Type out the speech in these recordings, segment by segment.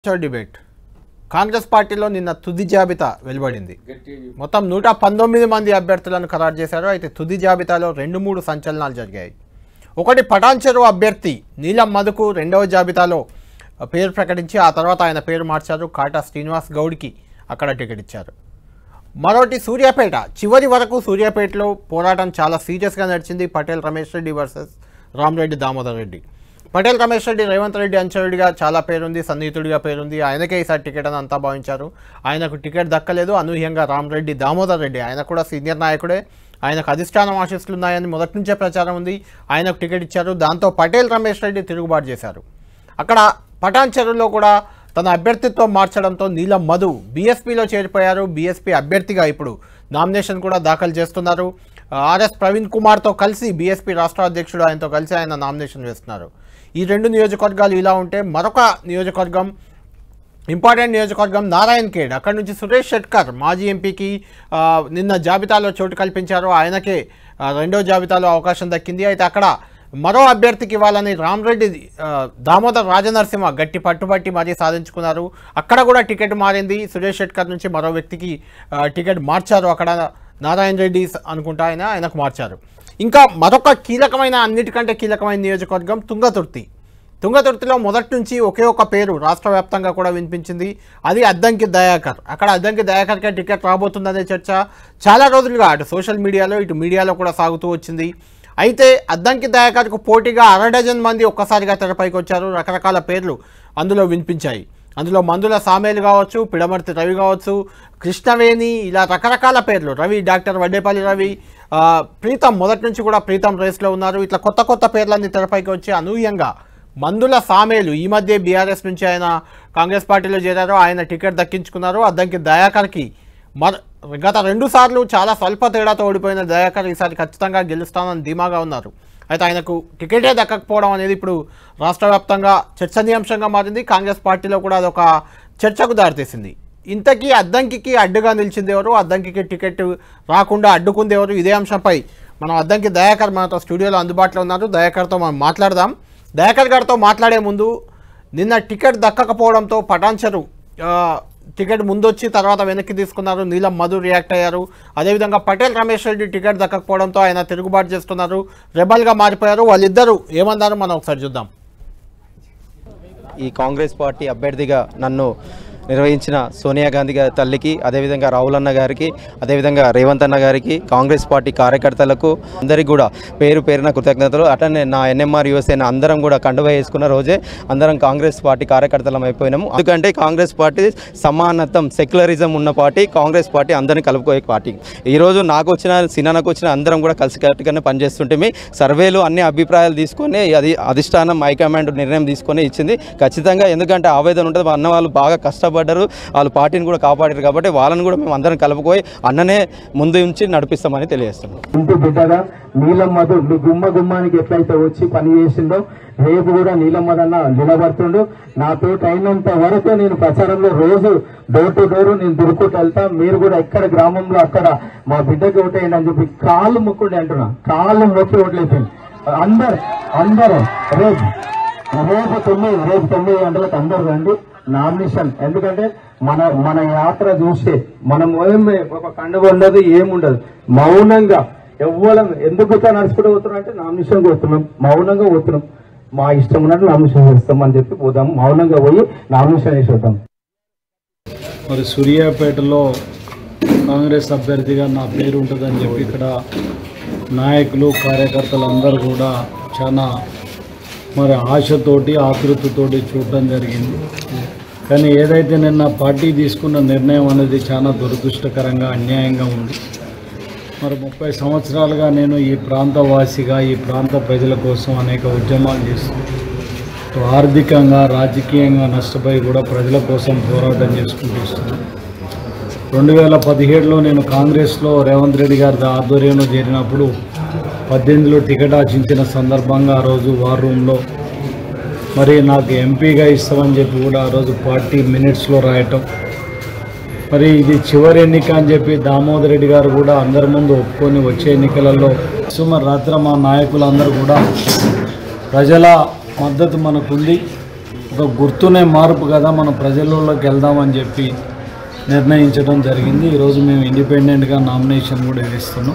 Debate Congress పార్టీలో నిన్న తుది జాబితా వెలువడింది మొత్తం నూట పంతొమ్మిది మంది అభ్యర్థులను ఖరారు చేశారు అయితే తుది జాబితాలో రెండు మూడు సంచలనాలు జరిగాయి ఒకటి పటాన్చెరు అభ్యర్థి నీలం మధుకు రెండవ జాబితాలో పేరు ప్రకటించి ఆ తర్వాత ఆయన పేరు మార్చారు కాటా శ్రీనివాస్ గౌడ్కి అక్కడ టికెట్ ఇచ్చారు మరోటి సూర్యాపేట చివరి వరకు సూర్యాపేటలో పోరాటం చాలా సీరియస్గా నడిచింది పటేల్ రమేష్ రెడ్డి వర్సెస్ రామరెడ్డి దామోదర్ రెడ్డి పటేల్ రమేష్ రెడ్డి రేవంత్ రెడ్డి అంచరుడిగా చాలా పేరుంది సన్నిహితుడిగా పేరుంది ఆయనకే ఈసారి టికెట్ అని అంతా భావించారు ఆయనకు టికెట్ దక్కలేదు అనూహ్యంగా రామరెడ్డి దామోదర్ రెడ్డి ఆయన కూడా సీనియర్ నాయకుడే ఆయనకు అధిష్టానం ఆశిస్తులు ఉన్నాయని మొదటి నుంచే ప్రచారం ఉంది ఆయనకు టికెట్ ఇచ్చారు దాంతో పటేల్ రమేష్ రెడ్డి తిరుగుబాటు చేశారు అక్కడ పటాన్ చెరువులో కూడా తన అభ్యర్థిత్వం మార్చడంతో నీలం మధు బీఎస్పీలో చేరిపోయారు బీఎస్పీ అభ్యర్థిగా ఇప్పుడు నామినేషన్ కూడా దాఖలు చేస్తున్నారు ఆర్ఎస్ ప్రవీణ్ కుమార్తో కలిసి బీఎస్పీ రాష్ట్ర అధ్యక్షుడు ఆయనతో కలిసి ఆయన నామినేషన్ వేస్తున్నారు ఈ రెండు నియోజకవర్గాలు ఇలా ఉంటే మరొక నియోజకవర్గం ఇంపార్టెంట్ నియోజకవర్గం నారాయణ్ ఖేడ్ అక్కడ నుంచి సురేష్ షెట్కర్ మాజీ ఎంపీకి ఆ, నిన్న జాబితాలో చోటు కల్పించారు ఆయనకే ఆ, రెండో జాబితాలో అవకాశం దక్కింది అయితే అక్కడ మరో అభ్యర్థికి ఇవ్వాలని రామరెడ్డి ఆ, దామోదర్ రాజనరసింహ గట్టి పట్టుబట్టి మరీ సాధించుకున్నారు అక్కడ కూడా టికెట్ మారింది సురేష్ షెట్కర్ నుంచి మరో వ్యక్తికి ఆ, టికెట్ మార్చారు అక్కడ నారాయణ రెడ్డి స- అనుకుంటా ఆయన ఆయనకు మార్చారు ఇంకా మరొక కీలకమైన అన్నిటికంటే కీలకమైన నియోజకవర్గం తుంగతుర్తి తుంగతుర్తిలో మొదటి నుంచి ఒకే ఒక పేరు రాష్ట్ర వ్యాప్తంగా కూడా వినిపించింది అది అద్దంకి దయాకర్ అక్కడ అద్దంకి దయాకర్కే టికెట్ రాబోతుందనే చర్చ చాలా రోజులుగా అటు సోషల్ మీడియాలో ఇటు మీడియాలో కూడా సాగుతూ వచ్చింది అయితే అద్దంకి దయాకర్కు పోటీగా అర డజన్ మంది ఒక్కసారిగా తెరపైకి వచ్చారు రకరకాల పేర్లు అందులో వినిపించాయి అందులో మందుల సామేలు కావచ్చు పిడమర్తి రవి కావచ్చు కృష్ణవేణి ఇలా రకరకాల పేర్లు రవి డాక్టర్ వడ్డేపల్లి రవి ఆ, ప్రీతం మొదటి నుంచి కూడా ప్రీతం రేస్లో ఉన్నారు ఇట్లా కొత్త కొత్త పేర్లన్నీ తెరపైకి వచ్చి అనూహ్యంగా మందుల సామేలు ఈ మధ్య బీఆర్ఎస్ నుంచి ఆయన కాంగ్రెస్ పార్టీలో చేరారు ఆయన టికెట్ దక్కించుకున్నారు అద్దంకి దయాకర్కి మర గత రెండు సార్లు చాలా స్వల్ప తేడాతో ఓడిపోయిన దయాకర్ ఈసారి ఖచ్చితంగా గెలుస్తానని ధీమాగా ఉన్నారు అయితే ఆయనకు టికెటే దక్కకపోవడం అనేది ఇప్పుడు రాష్ట్ర వ్యాప్తంగా చర్చనీయాంశంగా మారింది కాంగ్రెస్ పార్టీలో కూడా అదొక చర్చకు దారితీసింది ఇంతకీ అద్దంకి అడ్డుగా నిలిచింది ఎవరు అద్దంకి టికెట్ రాకుండా అడ్డుకుంది ఎవరు ఇదే అంశంపై మనం అద్దంకి దయాకర్ మనతో స్టూడియోలో అందుబాటులో ఉన్నారు దయాకర్తో మనం మాట్లాడదాం దయాకర్ గారితో మాట్లాడే ముందు నిన్న టికెట్ దక్కకపోవడంతో పటాన్చరు ఆ, టికెట్ ముందొచ్చి తర్వాత వెనక్కి తీసుకున్నారు నీలం మధు రియాక్ట్ అయ్యారు అదేవిధంగా పటేల్ రమేష్ రెడ్డి టికెట్ దక్కకపోవడంతో ఆయన తిరుగుబాటు చేస్తున్నారు రెబల్గా మారిపోయారు వాళ్ళిద్దరూ ఏమన్నారు మనం ఒకసారి చూద్దాం ఈ కాంగ్రెస్ పార్టీ అభ్యర్థిగా నన్ను నిర్వహించిన సోనియా గాంధీ గారి తల్లికి అదేవిధంగా రాహుల్ అన్న గారికి అదేవిధంగా రేవంత్ అన్న గారికి కాంగ్రెస్ పార్టీ కార్యకర్తలకు అందరికీ కూడా పేరు పేరున కృతజ్ఞతలు అట్లనే నా ఎన్ఎంఆర్ యువసేన అందరం కూడా కండువ వేసుకున్న రోజే అందరం కాంగ్రెస్ పార్టీ కార్యకర్తలం అయిపోయినాము ఎందుకంటే కాంగ్రెస్ పార్టీ సమానత్వం సెక్యులరిజం ఉన్న పార్టీ కాంగ్రెస్ పార్టీ అందరిని కలుపుకోయే పార్టీ ఈరోజు నాకు వచ్చిన సినానాకు వచ్చిన అందరం కూడా కలిసికట్టుగానే పనిచేస్తుంటే సర్వేలు అన్ని అభిప్రాయాలు తీసుకొని అది అధిష్టానం హైకమాండ్ నిర్ణయం తీసుకొని ఇచ్చింది ఖచ్చితంగా ఎందుకంటే ఆవేదన ఉంటుంది మా అన్న వాళ్ళు బాగా కష్టపడ్డారు వాళ్ళు పార్టీని కూడా కాపాడారు కాబట్టి వాళ్ళని కూడా మేము అందరం కలుపుకొని అన్ననే ముందు ఉంచి నడిపిస్తామని తెలియజేస్తున్నాం ఇంటి బిడ్డగా నీలమ్మధు మీ గుమ్మ గుమ్మానికి ఎట్లయితే వచ్చి పని చేసిండో రేపు కూడా నీలమ్మదన్న నిలబడుతుండు నాతో అయినంత వరకు నేను ప్రచారంలో రోజు డోర్ టు డోర్ నేను దురుకుంటూ వెళ్తా మీరు కూడా ఎక్కడ గ్రామంలో అక్కడ మా బిడ్డకి ఓటేయండి అని చెప్పి కాళ్ళు మొక్కండి అంటున్నా కాళ్ళు మొక్కి ఓట్లేసింది అందరు అందరూ రేపు రేపు తొమ్మిది రేపు తొమ్మిది గంటలకు అందరు రండి నామినేషన్ ఎందుకంటే మన మన యాత్ర చూస్తే మనం ఏం ఒక కండుగ ఉండదు ఏముండదు మౌనంగా ఎవ్వరం ఎందుకు ఇట్లా నడుచుకుంటూ పోతున్నాం అంటే నామినేషన్ పోతున్నాం మౌనంగా పోతున్నాం మా ఇష్టం ఉన్నట్టు నామినేషన్ చేస్తాం అని చెప్పి పోదాం మౌనంగా పోయి నామినేషన్ వేసి వద్దాం మరి సూర్యాపేటలో కాంగ్రెస్ అభ్యర్థిగా నా పేరు ఉంటుందని చెప్పి ఇక్కడ నాయకులు కార్యకర్తలు అందరూ కూడా చాలా మరి ఆశతోటి ఆతృతతోటి చూడటం జరిగింది కానీ ఏదైతే నిన్న పార్టీ తీసుకున్న నిర్ణయం అనేది చాలా దురదృష్టకరంగా అన్యాయంగా ఉంది మరి ముప్పై సంవత్సరాలుగా నేను ఈ ప్రాంత వాసిగా ఈ ప్రాంత ప్రజల కోసం అనేక ఉద్యమాలు చేస్తున్నాను సో ఆర్థికంగా రాజకీయంగా నష్టపోయి కూడా ప్రజల కోసం పోరాటం చేసుకుంటూ వస్తున్నాను రెండు వేల పదిహేడులో నేను కాంగ్రెస్లో రేవంత్ రెడ్డి గారి ఆధ్వర్యంలో చేరినప్పుడు పద్దెనిమిదిలో టికెట్ ఆశించిన సందర్భంగా ఆ రోజు వార్ రూమ్లో మరి నాకు ఎంపీగా ఇస్తామని చెప్పి కూడా ఆ రోజు పార్టీ మినిట్స్లో రాయటం మరి ఇది చివరి ఎన్నిక అని చెప్పి దామోదర్ రెడ్డి గారు కూడా అందరి ముందు ఒప్పుకొని వచ్చే ఎన్నికలలో సుమారు రాత్రి మా నాయకులందరూ కూడా ప్రజల మద్దతు మనకుంది ఒక గుర్తునే మార్పు కదా మనం ప్రజలలోకి వెళ్దామని చెప్పి నిర్ణయించడం జరిగింది ఈరోజు మేము ఇండిపెండెంట్గా నామినేషన్ కూడా వేస్తున్నాం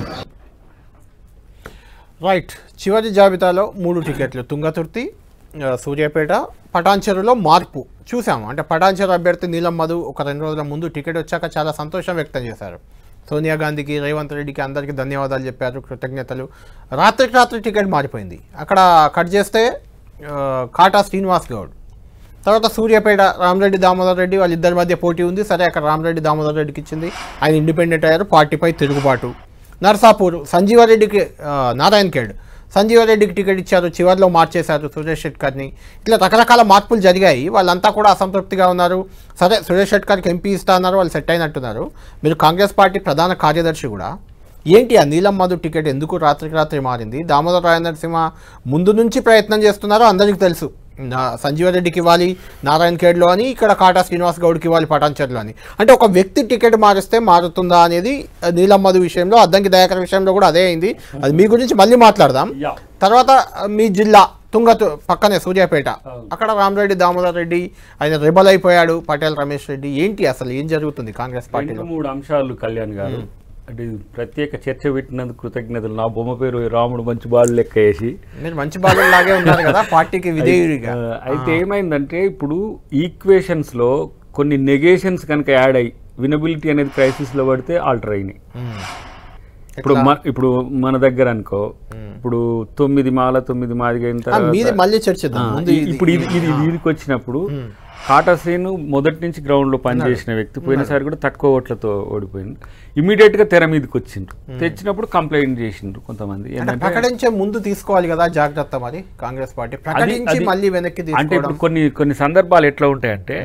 రైట్ చివరి జాబితాలో మూడు టికెట్లు తుంగతుర్తి ఆ, సూర్యాపేట పటాన్చెరులో మార్పు చూసాము అంటే పటాన్చెరు అభ్యర్థి నీలం మధు ఒక రెండు రోజుల ముందు టికెట్ వచ్చాక చాలా సంతోషం వ్యక్తం చేశారు సోనియా గాంధీకి రేవంత్ రెడ్డికి అందరికీ ధన్యవాదాలు చెప్పారు కృతజ్ఞతలు రాత్రికి రాత్రి టికెట్ మారిపోయింది అక్కడ కట్ చేస్తే ఆ, కాటా శ్రీనివాస్ గౌడ్ తర్వాత సూర్యాపేట రామరెడ్డి దామోదర్ రెడ్డి వాళ్ళిద్దరి మధ్య పోటీ ఉంది సరే అక్కడ రామరెడ్డి దామోదర్ రెడ్డికి ఇచ్చింది ఆయన ఇండిపెండెంట్ అయ్యారు పార్టీపై తిరుగుబాటు నర్సాపూర్ సంజీవారెడ్డికి ఆ, నారాయణ్ ఖేడ్ సంజీవారెడ్డికి టికెట్ ఇచ్చారు చివరిలో మార్చేశారు సురేష్ షెట్కర్ని ఇట్లా రకరకాల మార్పులు జరిగాయి వాళ్ళంతా కూడా అసంతృప్తిగా ఉన్నారు సరే సురేష్ షెట్కర్కి ఎంపీ ఇస్తా అన్నారు వాళ్ళు సెట్ అయినట్టున్నారు మీరు కాంగ్రెస్ పార్టీ ప్రధాన కార్యదర్శి కూడా ఏంటి ఆ నీలం మధు టికెట్ ఎందుకు రాత్రికి రాత్రి మారింది దామోదర్ రాయ నరసింహ ముందు నుంచి ప్రయత్నం చేస్తున్నారో అందరికీ తెలుసు నా సంజీవరెడ్డికి ఇవ్వాలి నారాయణ ఖేడ్లో అని ఇక్కడ కాటా శ్రీనివాస్ గౌడ్కి ఇవ్వాలి పటాన్చర్లో అని అంటే ఒక వ్యక్తి టికెట్ మారిస్తే మారుతుందా అనేది ఆ, నీలం మధు విషయంలో అద్దంకి దయాకర్ విషయంలో కూడా అదే అయింది అది మీ గురించి మళ్ళీ మాట్లాడదాం తర్వాత ఆ, మీ జిల్లా తుంగతు పక్కనే సూర్యాపేట అక్కడ రామరెడ్డి దామోదర్ రెడ్డి ఆయన రెబల్ అయిపోయాడు పటేల్ రమేష్ రెడ్డి ఏంటి అసలు ఏం జరుగుతుంది కాంగ్రెస్ పార్టీలో రెండు మూడు అంశాలు కళ్యాణ్ గారు అంటే ఇది ప్రత్యేక చర్చ పెట్టినందుకు కృతజ్ఞతలు నా బొమ్మ పేరు రాముడు మంచి బాలు లెక్క వేసి మీరు మంచి బాలు లాగే ఉన్నారు కదా పార్టీకి విధేయుడిగా ఆ, అయితే ఏమైందంటే ఇప్పుడు ఈక్వేషన్స్ లో కొన్ని నెగేషన్స్ కనుక యాడ్ అయ్యి వినబిలిటీ అనేది క్రైసిస్ లో పడితే ఆల్టర్ అయినాయి మ్మ్. ఇప్పుడు మ- ఇప్పుడు మన దగ్గర అనుకో ఇప్పుడు తొమ్మిది మాల తొమ్మిది మాదిగా అయిన ఆ, మీది తర్వాత మళ్ళీ చర్చిద్దాం ఆ, ముందు ఈ- ఇది- ఇప్పుడు ఇది ఇది వీధికి వచ్చినప్పుడు కాటా శ్రీను మొదటి నుంచి గ్రౌండ్ లో పనిచేసిన వ్యక్తి పోయినసారి కూడా తక్కువ ఓట్లతో ఓడిపోయింది ఇమీడియట్ గా తెర మీదకి వచ్చిండ్రు తెచ్చినప్పుడు కంప్లైంట్ చేసిండ్రు కొంతమంది అంటే ఏంటంటే ప్రకటించే ముందు తీసుకోవాలి కదా జాగ్రత్త మరి కాంగ్రెస్ పార్టీ ప్రకటించి అది- మళ్ళీ వెనక్కి అంటే తీసుకోవడం ఇప్పుడు కొన్ని కొన్ని సందర్భాలు ఎట్లా ఉంటాయంటే